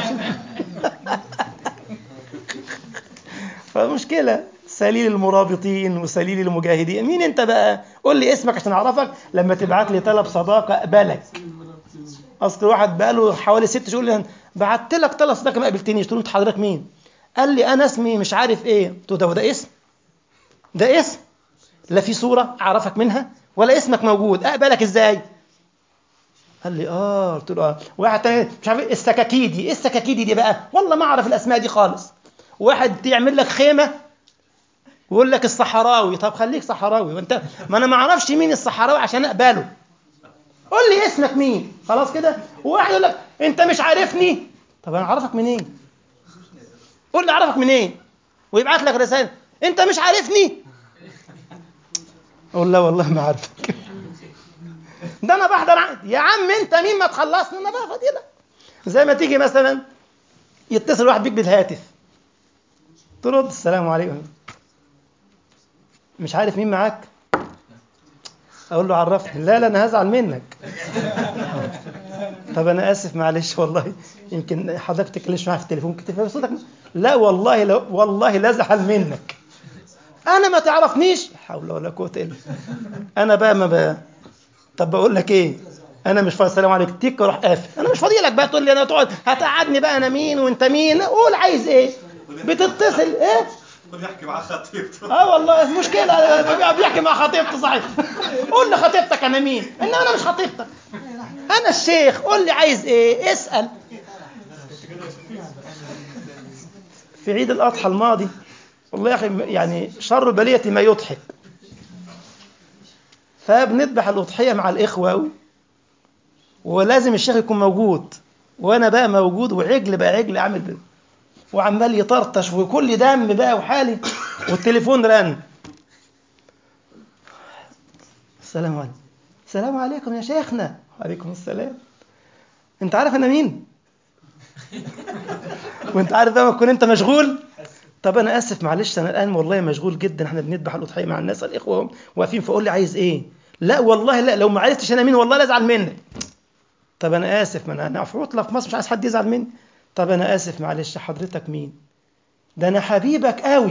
فمشكله سليل المرابطين وسليل المجاهدين مين انت بقى قول لي اسمك عشان اعرفك لما تبعت لي طلب صداقه اقبلك اصل واحد بقاله حوالي ست شهور لي بعت لك طلب صداقه ما قابلتنيش قلت له انت حضرتك مين قال لي انا اسمي مش عارف ايه قلت له ده ده اسم ده اسم لا في صوره اعرفك منها ولا اسمك موجود اقبلك ازاي قال لي اه قلت له اه واحد تاني مش عارف السكاكيدي ايه السكاكيدي دي بقى والله ما اعرف الاسماء دي خالص واحد يعمل لك خيمه ويقول لك الصحراوي طب خليك صحراوي وانت ما انا ما اعرفش مين الصحراوي عشان اقبله قول لي اسمك مين خلاص كده وواحد يقول لك انت مش عارفني طب انا اعرفك منين إيه؟ قول لي اعرفك منين إيه؟ ويبعت لك رساله انت مش عارفني اقول لا والله ما عارفك ده انا بحضر عندي يا عم انت مين ما تخلصني انا بقى فاضي زي ما تيجي مثلا يتصل واحد بيك بالهاتف ترد السلام عليكم مش عارف مين معاك اقول له عرفني لا لا انا هزعل منك طب انا اسف معلش والله يمكن حضرتك تكلمش معايا في التليفون كتير صوتك لا والله لا والله لا ازعل منك انا ما تعرفنيش حول ولا قوه الا انا بقى ما بقى طب بقول لك ايه انا مش فاضي السلام عليكم تيك اروح قافل انا مش فاضي لك بقى تقول لي انا تقعد هتقعدني بقى انا مين وانت مين قول عايز ايه بتتصل ايه بيحكي مع خطيبته اه والله مشكلة بيحكي مع خطيبته صحيح قول لي خطيبتك انا مين انما انا مش خطيبتك انا الشيخ قول لي عايز ايه اسأل في عيد الاضحى الماضي والله يا اخي يعني شر البلية ما يضحك فبنذبح الاضحية مع الاخوة ولازم الشيخ يكون موجود وانا بقى موجود وعجل بقى عجل عامل بيه. وعمال يطرطش وكل دم بقى وحالي والتليفون رن السلام عليكم السلام عليكم يا شيخنا وعليكم السلام انت عارف انا مين وانت عارف بقى ما تكون انت مشغول طب انا اسف معلش انا الان والله مشغول جدا احنا بنذبح الاضحيه مع الناس الاخوه هم واقفين فقول لي عايز ايه لا والله لا لو ما عرفتش انا مين والله لا ازعل منك طب انا اسف ما انا انا في عطله في مصر مش عايز حد يزعل مني طب انا اسف معلش حضرتك مين ده انا حبيبك قوي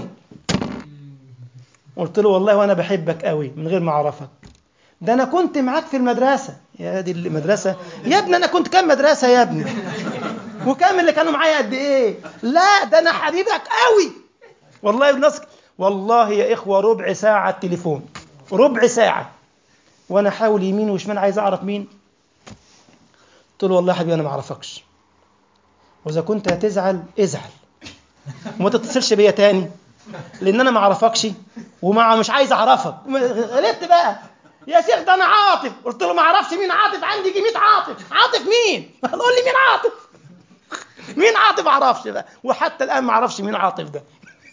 قلت له والله وانا بحبك قوي من غير ما اعرفك ده انا كنت معاك في المدرسه يا دي المدرسه يا ابني انا كنت كام مدرسه يا ابني وكام اللي كانوا معايا قد ايه لا ده انا حبيبك قوي والله الناس والله يا اخوه ربع ساعه على التليفون ربع ساعه وانا احاول يمين وشمال عايز اعرف مين قلت له والله يا حبيبي انا ما اعرفكش واذا كنت هتزعل ازعل وما تتصلش بيا تاني لان انا ما اعرفكش وما مش عايز اعرفك غلبت بقى يا شيخ ده انا عاطف قلت له ما اعرفش مين عاطف عندي يجي 100 عاطف عاطف مين قول لي مين عاطف مين عاطف اعرفش بقى وحتى الان ما اعرفش مين عاطف ده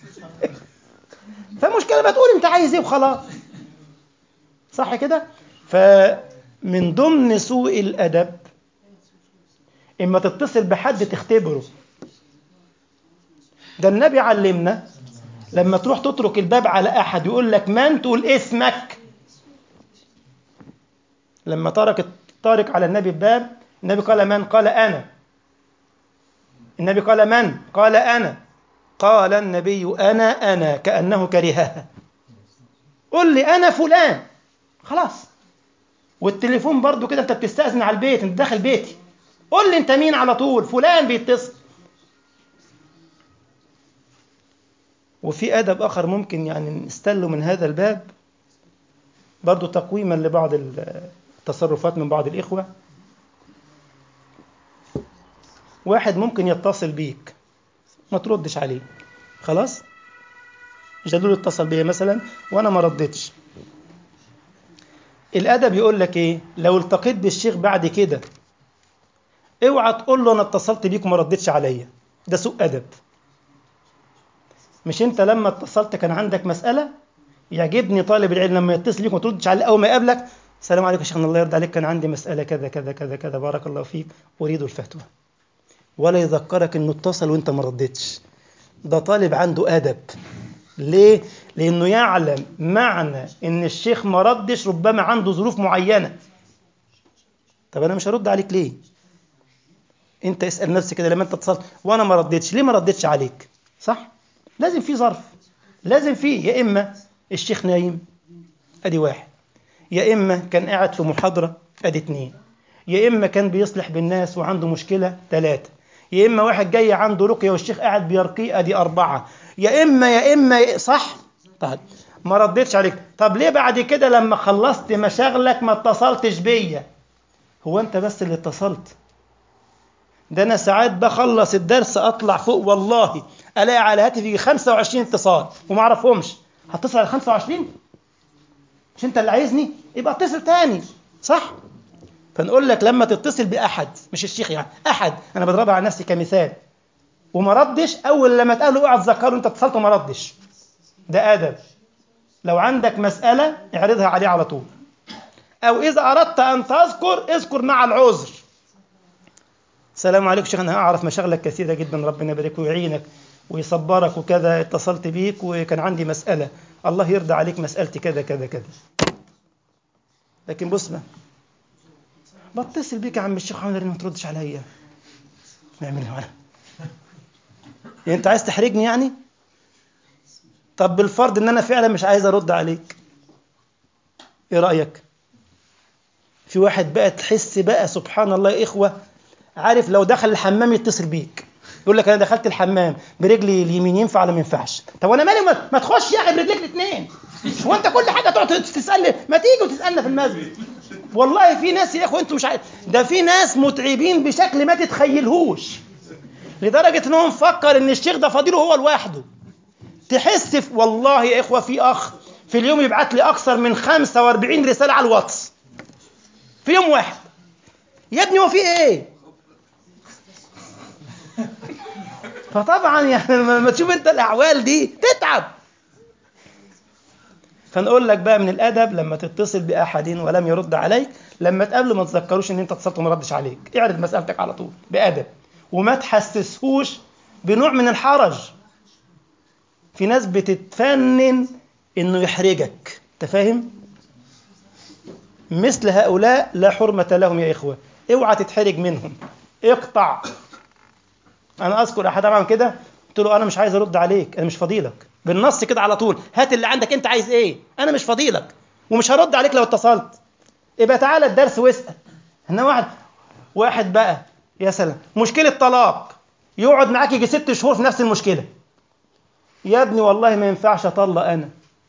فمشكله ما تقول انت عايز ايه وخلاص صح كده فمن ضمن سوء الادب اما تتصل بحد تختبره ده النبي علمنا لما تروح تترك الباب على احد يقول لك من تقول اسمك لما ترك طارق على النبي الباب النبي قال من قال انا النبي قال من قال انا قال النبي انا انا كانه كرهها قل لي انا فلان خلاص والتليفون برضو كده انت بتستاذن على البيت انت داخل بيتي قول لي انت مين على طول فلان بيتصل وفي ادب اخر ممكن يعني نستله من هذا الباب برضو تقويما لبعض التصرفات من بعض الاخوه واحد ممكن يتصل بيك ما تردش عليه خلاص جلول اتصل بيا مثلا وانا ما ردتش الادب يقول لك ايه لو التقيت بالشيخ بعد كده اوعى تقول له انا اتصلت بيك وما ردتش عليا ده سوء ادب مش انت لما اتصلت كان عندك مساله يعجبني طالب العلم لما يتصل بيك وما تردش عليه اول ما يقابلك السلام عليكم يا شيخنا الله يرضى عليك كان عندي مساله كذا كذا كذا كذا بارك الله فيك اريد الفتوى ولا يذكرك انه اتصل وانت ما ردتش ده طالب عنده ادب ليه لانه يعلم معنى ان الشيخ ما ردش ربما عنده ظروف معينه طب انا مش هرد عليك ليه انت اسال نفسك كده لما انت اتصلت وانا ما ردتش ليه ما ردتش عليك صح لازم في ظرف لازم في يا اما الشيخ نايم ادي واحد يا اما كان قاعد في محاضره ادي اتنين يا اما كان بيصلح بالناس وعنده مشكله ثلاثه يا اما واحد جاي عنده رقيه والشيخ قاعد بيرقيه ادي اربعه يا اما يا اما صح طيب ما ردتش عليك طب ليه بعد كده لما خلصت مشاغلك ما اتصلتش بيا هو انت بس اللي اتصلت ده انا ساعات بخلص الدرس اطلع فوق والله الاقي على هاتفي 25 اتصال وما اعرفهمش هتصل على 25 مش انت اللي عايزني يبقى اتصل تاني صح فنقول لك لما تتصل باحد مش الشيخ يعني احد انا بضربها على نفسي كمثال وما ردش اول لما تقابله اوعى تذكره انت اتصلت وما ردش ده ادب لو عندك مساله اعرضها عليه على طول او اذا اردت ان تذكر اذكر مع العذر السلام عليكم شيخ انا اعرف مشاغلك كثيره جدا ربنا يبارك ويعينك ويصبرك وكذا اتصلت بيك وكان عندي مساله الله يرضى عليك مسالتي كذا كذا كذا لكن بص بقى بتصل بيك يا عم الشيخ عمر ما تردش عليا نعمل ايه يعني انت عايز تحرجني يعني طب بالفرض ان انا فعلا مش عايز ارد عليك ايه رايك في واحد بقى تحس بقى سبحان الله يا اخوه عارف لو دخل الحمام يتصل بيك يقول لك انا دخلت الحمام برجلي اليمين ينفع ولا ما ينفعش طب وانا مالي ما, ما تخش يا اخي برجليك الاثنين هو انت كل حاجه تقعد تسالني ما تيجي وتسالنا في المسجد والله في ناس يا اخوه انتوا مش عارف ده في ناس متعبين بشكل ما تتخيلهوش لدرجه ان هو مفكر ان الشيخ ده فضيله هو لوحده تحس في والله يا اخوه في اخ في اليوم يبعت لي اكثر من 45 رساله على الواتس في يوم واحد يا ابني هو في ايه فطبعا يعني لما تشوف انت الاحوال دي تتعب فنقول لك بقى من الادب لما تتصل باحد ولم يرد عليك لما تقابله ما تذكروش ان انت اتصلت وما ردش عليك اعرض مسالتك على طول بادب وما تحسسهوش بنوع من الحرج في ناس بتتفنن انه يحرجك انت فاهم مثل هؤلاء لا حرمة لهم يا إخوة اوعى تتحرج منهم اقطع أنا أذكر أحد عمل كده قلت له أنا مش عايز أرد عليك أنا مش فضيلك بالنص كده على طول هات اللي عندك أنت عايز إيه أنا مش فضيلك ومش هرد عليك لو اتصلت يبقى تعالى الدرس واسأل هنا واحد واحد بقى يا سلام مشكلة طلاق يقعد معاك يجي ست شهور في نفس المشكلة يا ابني والله ما ينفعش أطلق أنا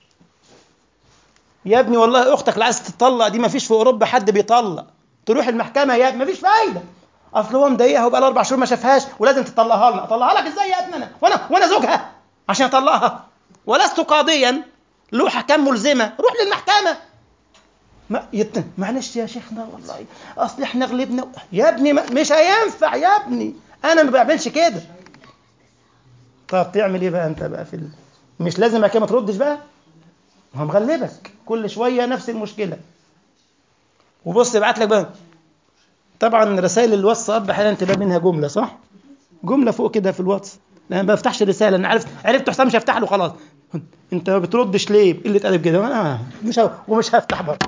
يا ابني والله اختك اللي عايز تطلق دي ما فيش في اوروبا حد بيطلق تروح المحكمه يا ما فيش فايده اصل هو مضايقها وبقى اربع شهور ما شافهاش ولازم تطلقها لنا اطلقها لك ازاي يا ابني انا وانا وانا زوجها عشان اطلقها ولست قاضيا له حكام ملزمه روح للمحكمه ما يت... معلش يا شيخنا والله اصل احنا غلبنا يا ابني ما... مش هينفع يا ابني انا ما بعملش كده طب تعمل ايه بقى انت بقى في ال... مش لازم بقى ما تردش بقى ما هو مغلبك كل شويه نفس المشكله وبص يبعت لك بقى طبعا رسائل الواتساب احيانا تبقى منها جمله صح جمله فوق كده في الواتس انا ما بفتحش الرساله انا عرفت عرفت حسام مش هفتح له خلاص انت ما بتردش ليه قله ادب كده انا مش ه... ومش هفتح برضه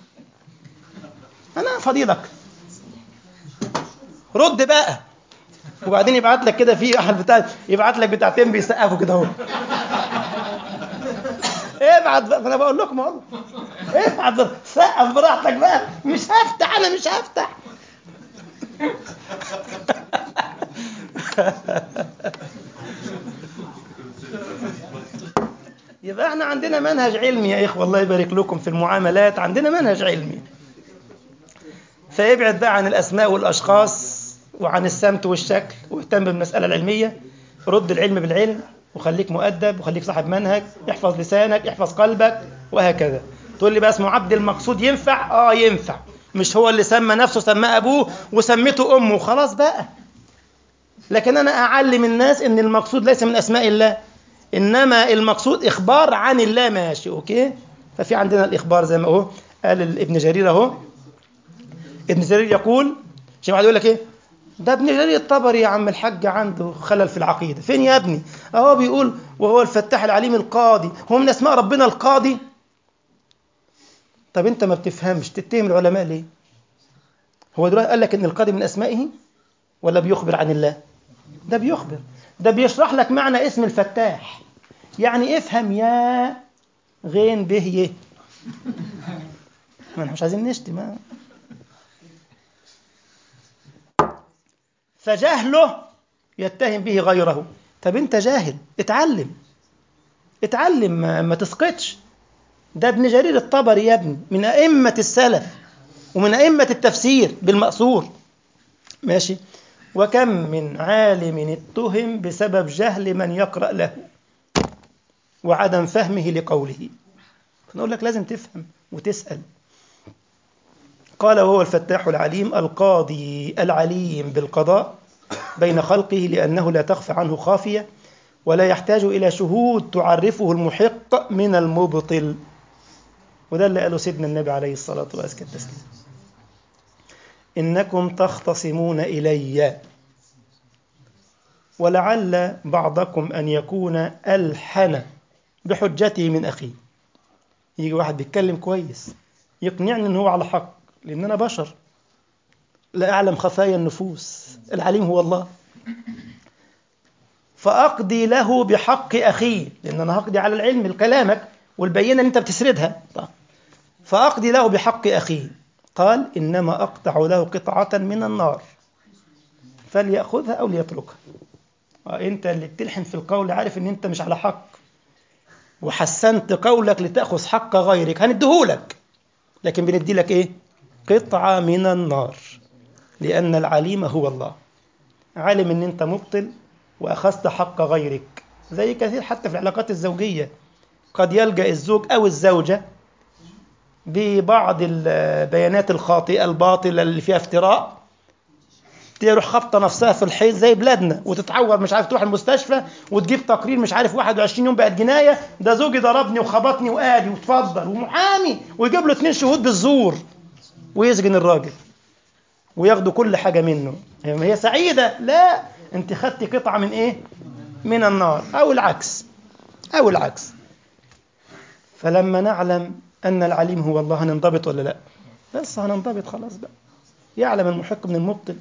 انا فضيلك رد بقى وبعدين يبعت لك كده في احد بتاع يبعت لك بتاعتين بيسقفوا كده اهو ابعت بقى انا بقول لكم اهو ابعت بقى. سقف براحتك بقى مش هفتح انا مش هفتح يبقى احنا عندنا منهج علمي يا اخوه الله يبارك لكم في المعاملات عندنا منهج علمي فابعد بقى عن الاسماء والاشخاص وعن السمت والشكل واهتم بالمساله العلميه رد العلم بالعلم وخليك مؤدب وخليك صاحب منهج احفظ لسانك احفظ قلبك وهكذا تقول لي بقى اسمه عبد المقصود ينفع اه ينفع مش هو اللي سمى نفسه سماه ابوه وسميته امه خلاص بقى لكن انا اعلم الناس ان المقصود ليس من اسماء الله انما المقصود اخبار عن الله ماشي اوكي ففي عندنا الاخبار زي ما هو قال ابن جرير اهو ابن جرير يقول شيخ يقول لك ايه ده ابن جرير الطبري يا عم الحاج عنده خلل في العقيدة فين يا ابني اهو بيقول وهو الفتاح العليم القاضي هو من اسماء ربنا القاضي طب انت ما بتفهمش تتهم العلماء ليه هو دلوقتي قال لك ان القاضي من اسمائه ولا بيخبر عن الله ده بيخبر ده بيشرح لك معنى اسم الفتاح يعني افهم يا غين به يه ما احنا مش عايزين نشتم فجهله يتهم به غيره طب انت جاهل اتعلم اتعلم ما, ما تسقطش ده ابن جرير الطبري يا ابني من أئمة السلف ومن أئمة التفسير بالمأثور ماشي وكم من عالم اتهم بسبب جهل من يقرأ له وعدم فهمه لقوله فنقول لك لازم تفهم وتسأل قال وهو الفتاح العليم القاضي العليم بالقضاء بين خلقه لأنه لا تخفى عنه خافية ولا يحتاج إلى شهود تعرفه المحق من المبطل وده اللي قاله سيدنا النبي عليه الصلاة وأزكى التسليم إنكم تختصمون إلي ولعل بعضكم أن يكون ألحن بحجته من أخيه يجي واحد بيتكلم كويس يقنعني أنه هو على حق لأن أنا بشر لا أعلم خفايا النفوس العليم هو الله فأقضي له بحق أخيه لأن أنا هقضي على العلم لكلامك والبينة اللي أنت بتسردها فأقضي له بحق أخيه قال إنما أقطع له قطعة من النار فليأخذها أو ليتركها آه، انت اللي بتلحن في القول عارف ان انت مش على حق وحسنت قولك لتأخذ حق غيرك هنديهولك لكن بندي لك ايه قطعة من النار لأن العليم هو الله عالم ان انت مبطل وأخذت حق غيرك زي كثير حتى في العلاقات الزوجية قد يلجأ الزوج أو الزوجة ببعض البيانات الخاطئة الباطلة اللي فيها افتراء تروح خابطه نفسها في الحيط زي بلادنا وتتعور مش عارف تروح المستشفى وتجيب تقرير مش عارف 21 يوم بقت جنايه ده زوجي ضربني وخبطني وقادي وتفضل ومحامي ويجيب له اثنين شهود بالزور ويسجن الراجل وياخدوا كل حاجه منه هي سعيده لا انت خدتي قطعه من ايه من النار او العكس او العكس فلما نعلم ان العليم هو الله هننضبط ولا لا بس هننضبط خلاص بقى يعلم المحق من المبطل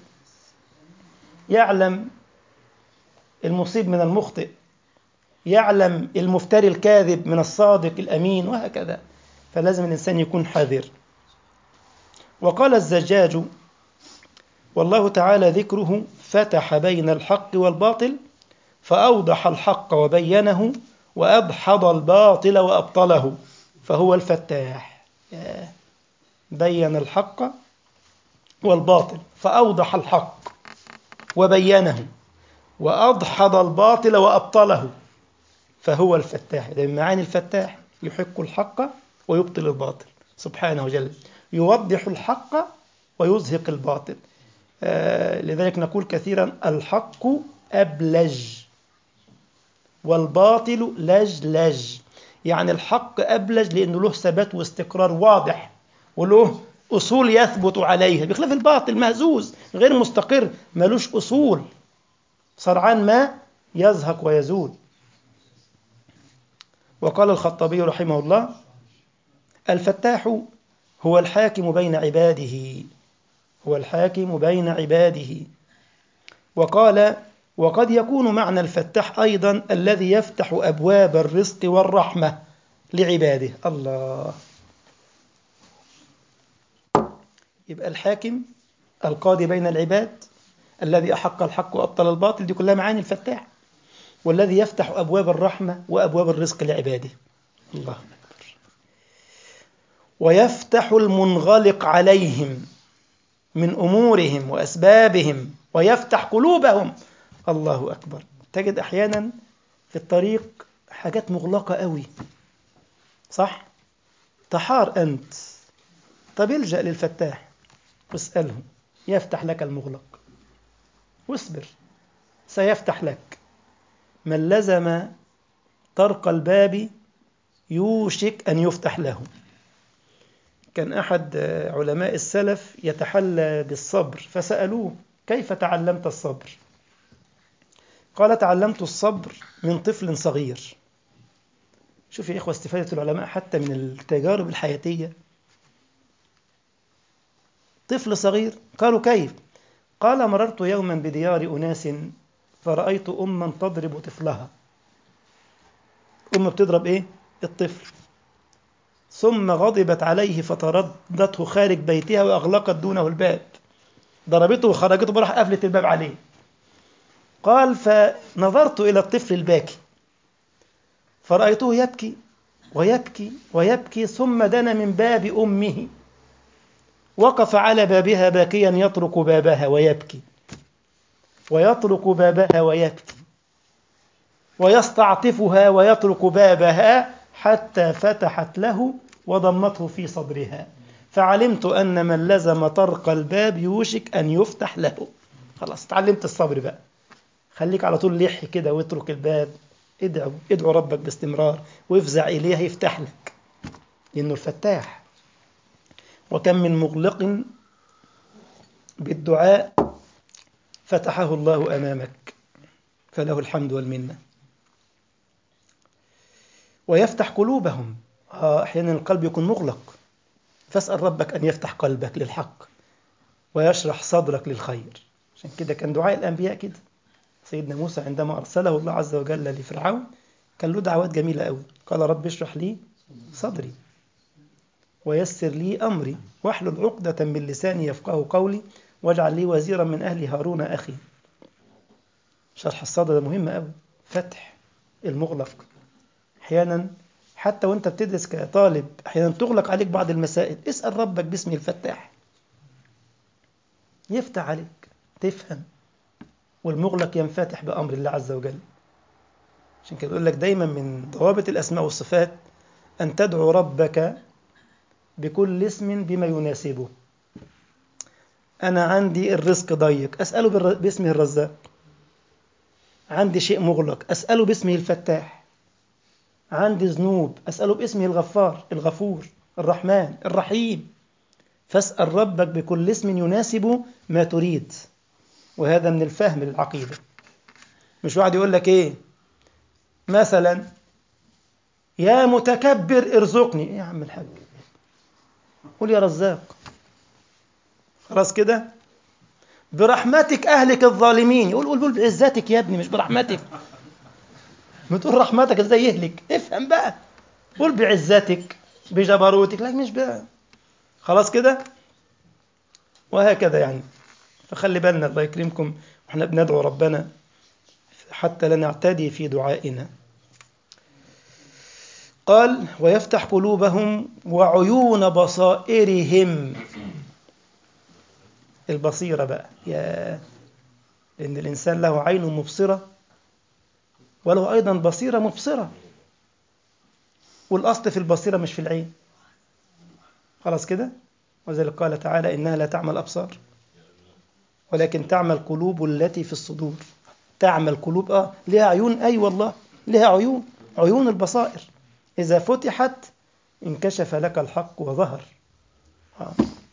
يعلم المصيب من المخطئ يعلم المفتري الكاذب من الصادق الامين وهكذا فلازم الانسان يكون حذر وقال الزجاج والله تعالى ذكره فتح بين الحق والباطل فاوضح الحق وبينه وابحض الباطل وابطله فهو الفتاح بين الحق والباطل فاوضح الحق وبينه وأضحض الباطل وأبطله فهو الفتاح إذا من معاني الفتاح يحق الحق ويبطل الباطل سبحانه وجل يوضح الحق ويزهق الباطل آه لذلك نقول كثيرا الحق أبلج والباطل لجلج يعني الحق أبلج لأنه له ثبات واستقرار واضح وله أصول يثبت عليها بخلاف الباطل مهزوز غير مستقر ملوش أصول سرعان ما يزهق ويزول وقال الخطابي رحمه الله الفتاح هو الحاكم بين عباده هو الحاكم بين عباده وقال وقد يكون معنى الفتاح أيضا الذي يفتح أبواب الرزق والرحمة لعباده الله يبقى الحاكم القاضي بين العباد الذي أحق الحق وأبطل الباطل دي كلها معاني الفتاح والذي يفتح أبواب الرحمة وأبواب الرزق لعباده الله أكبر ويفتح المنغلق عليهم من أمورهم وأسبابهم ويفتح قلوبهم الله أكبر تجد أحيانا في الطريق حاجات مغلقة قوي صح تحار أنت طب الجأ للفتاح واسأله يفتح لك المغلق واصبر سيفتح لك من لزم طرق الباب يوشك أن يفتح له كان أحد علماء السلف يتحلى بالصبر فسألوه كيف تعلمت الصبر قال تعلمت الصبر من طفل صغير شوف يا إخوة استفادة العلماء حتى من التجارب الحياتية طفل صغير قالوا كيف قال مررت يوما بديار أناس فرأيت أما تضرب طفلها أم بتضرب إيه؟ الطفل ثم غضبت عليه فطردته خارج بيتها وأغلقت دونه الباب ضربته وخرجته وراح قفلت الباب عليه قال فنظرت إلى الطفل الباكي فرأيته يبكي ويبكي ويبكي ثم دنا من باب أمه وقف على بابها باكيا يطرق بابها ويبكي ويطرق بابها ويبكي ويستعطفها ويطرق بابها حتى فتحت له وضمته في صدرها فعلمت أن من لزم طرق الباب يوشك أن يفتح له خلاص تعلمت الصبر بقى خليك على طول لحي كده واترك الباب ادعو ادعو ربك باستمرار وافزع إليه يفتح لك لأنه الفتاح وكم من مغلق بالدعاء فتحه الله أمامك فله الحمد والمنة ويفتح قلوبهم أحيانا القلب يكون مغلق فاسأل ربك أن يفتح قلبك للحق ويشرح صدرك للخير عشان كده كان دعاء الأنبياء كده سيدنا موسى عندما أرسله الله عز وجل لفرعون كان له دعوات جميلة قوي قال رب اشرح لي صدري ويسر لي أمري واحلل عقدة من لساني يفقه قولي واجعل لي وزيرا من أهل هارون أخي شرح الصدر ده مهم قوي فتح المغلق أحيانا حتى وانت بتدرس كطالب أحيانا تغلق عليك بعض المسائل اسأل ربك باسمه الفتاح يفتح عليك تفهم والمغلق ينفتح بأمر الله عز وجل عشان كده يقول لك دايما من ضوابط الأسماء والصفات أن تدعو ربك بكل اسم بما يناسبه أنا عندي الرزق ضيق أسأله بالر- باسمه الرزاق عندي شيء مغلق أسأله باسمه الفتاح عندي ذنوب أسأله باسمه الغفار الغفور الرحمن الرحيم فاسأل ربك بكل اسم يناسب ما تريد وهذا من الفهم للعقيدة مش واحد يقول لك إيه مثلا يا متكبر ارزقني إيه يا عم الحاج قول يا رزاق خلاص كده برحمتك أهلك الظالمين يقول قول قول بعزتك يا ابني مش برحمتك بتقول رحمتك ازاي يهلك افهم بقى قول بعزتك بجبروتك لا مش بقى خلاص كده وهكذا يعني فخلي بالنا الله يكرمكم واحنا بندعو ربنا حتى لا نعتدي في دعائنا قال ويفتح قلوبهم وعيون بصائرهم البصيرة بقى يا لأن الإنسان له عين مبصرة وله أيضا بصيرة مبصرة والأصل في البصيرة مش في العين خلاص كده وذلك قال تعالى إنها لا تعمى الأبصار ولكن تعمى القلوب التي في الصدور تعمى القلوب آه لها عيون أي والله لها عيون عيون البصائر إذا فتحت انكشف لك الحق وظهر آه.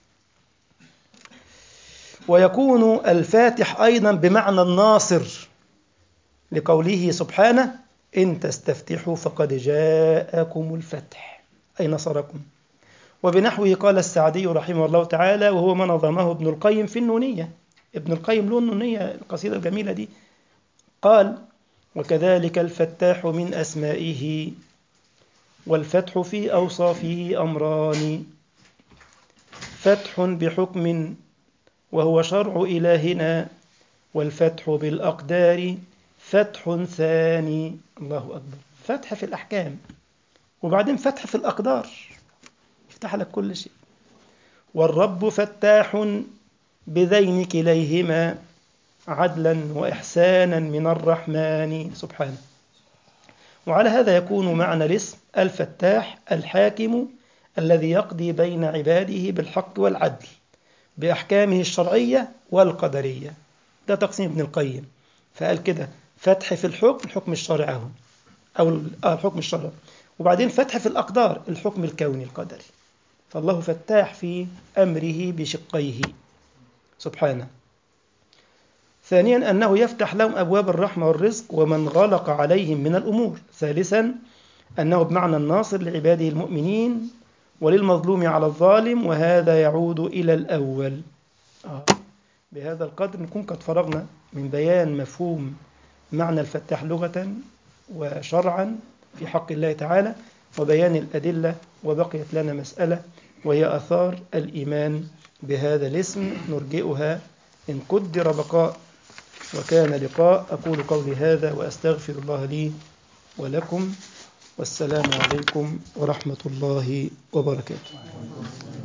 ويكون الفاتح أيضا بمعنى الناصر لقوله سبحانه إن تستفتحوا فقد جاءكم الفتح أي نصركم وبنحوه قال السعدي رحمه الله تعالى وهو ما نظمه ابن القيم في النونية ابن القيم له النونية القصيدة الجميلة دي قال وكذلك الفتاح من أسمائه والفتح في أوصافه أمران فتح بحكم وهو شرع إلهنا والفتح بالأقدار فتح ثاني الله أكبر فتح في الأحكام وبعدين فتح في الأقدار يفتح لك كل شيء والرب فتاح بذين كليهما عدلا وإحسانا من الرحمن سبحانه وعلى هذا يكون معنى الاسم الفتاح الحاكم الذي يقضي بين عباده بالحق والعدل بأحكامه الشرعية والقدرية ده تقسيم ابن القيم فقال كده فتح في الحكم الحكم الشرعي اهو أو آه الحكم الشرعي وبعدين فتح في الأقدار الحكم الكوني القدري فالله فتاح في أمره بشقيه سبحانه ثانيا أنه يفتح لهم أبواب الرحمة والرزق ومن غلق عليهم من الأمور ثالثا أنه بمعنى الناصر لعباده المؤمنين وللمظلوم على الظالم وهذا يعود إلى الأول آه. بهذا القدر نكون قد فرغنا من بيان مفهوم معنى الفتاح لغة وشرعا في حق الله تعالى وبيان الأدلة وبقيت لنا مسألة وهي أثار الإيمان بهذا الاسم نرجئها إن قدر بقاء وكان لقاء أقول قولي هذا وأستغفر الله لي ولكم والسلام عليكم ورحمة الله وبركاته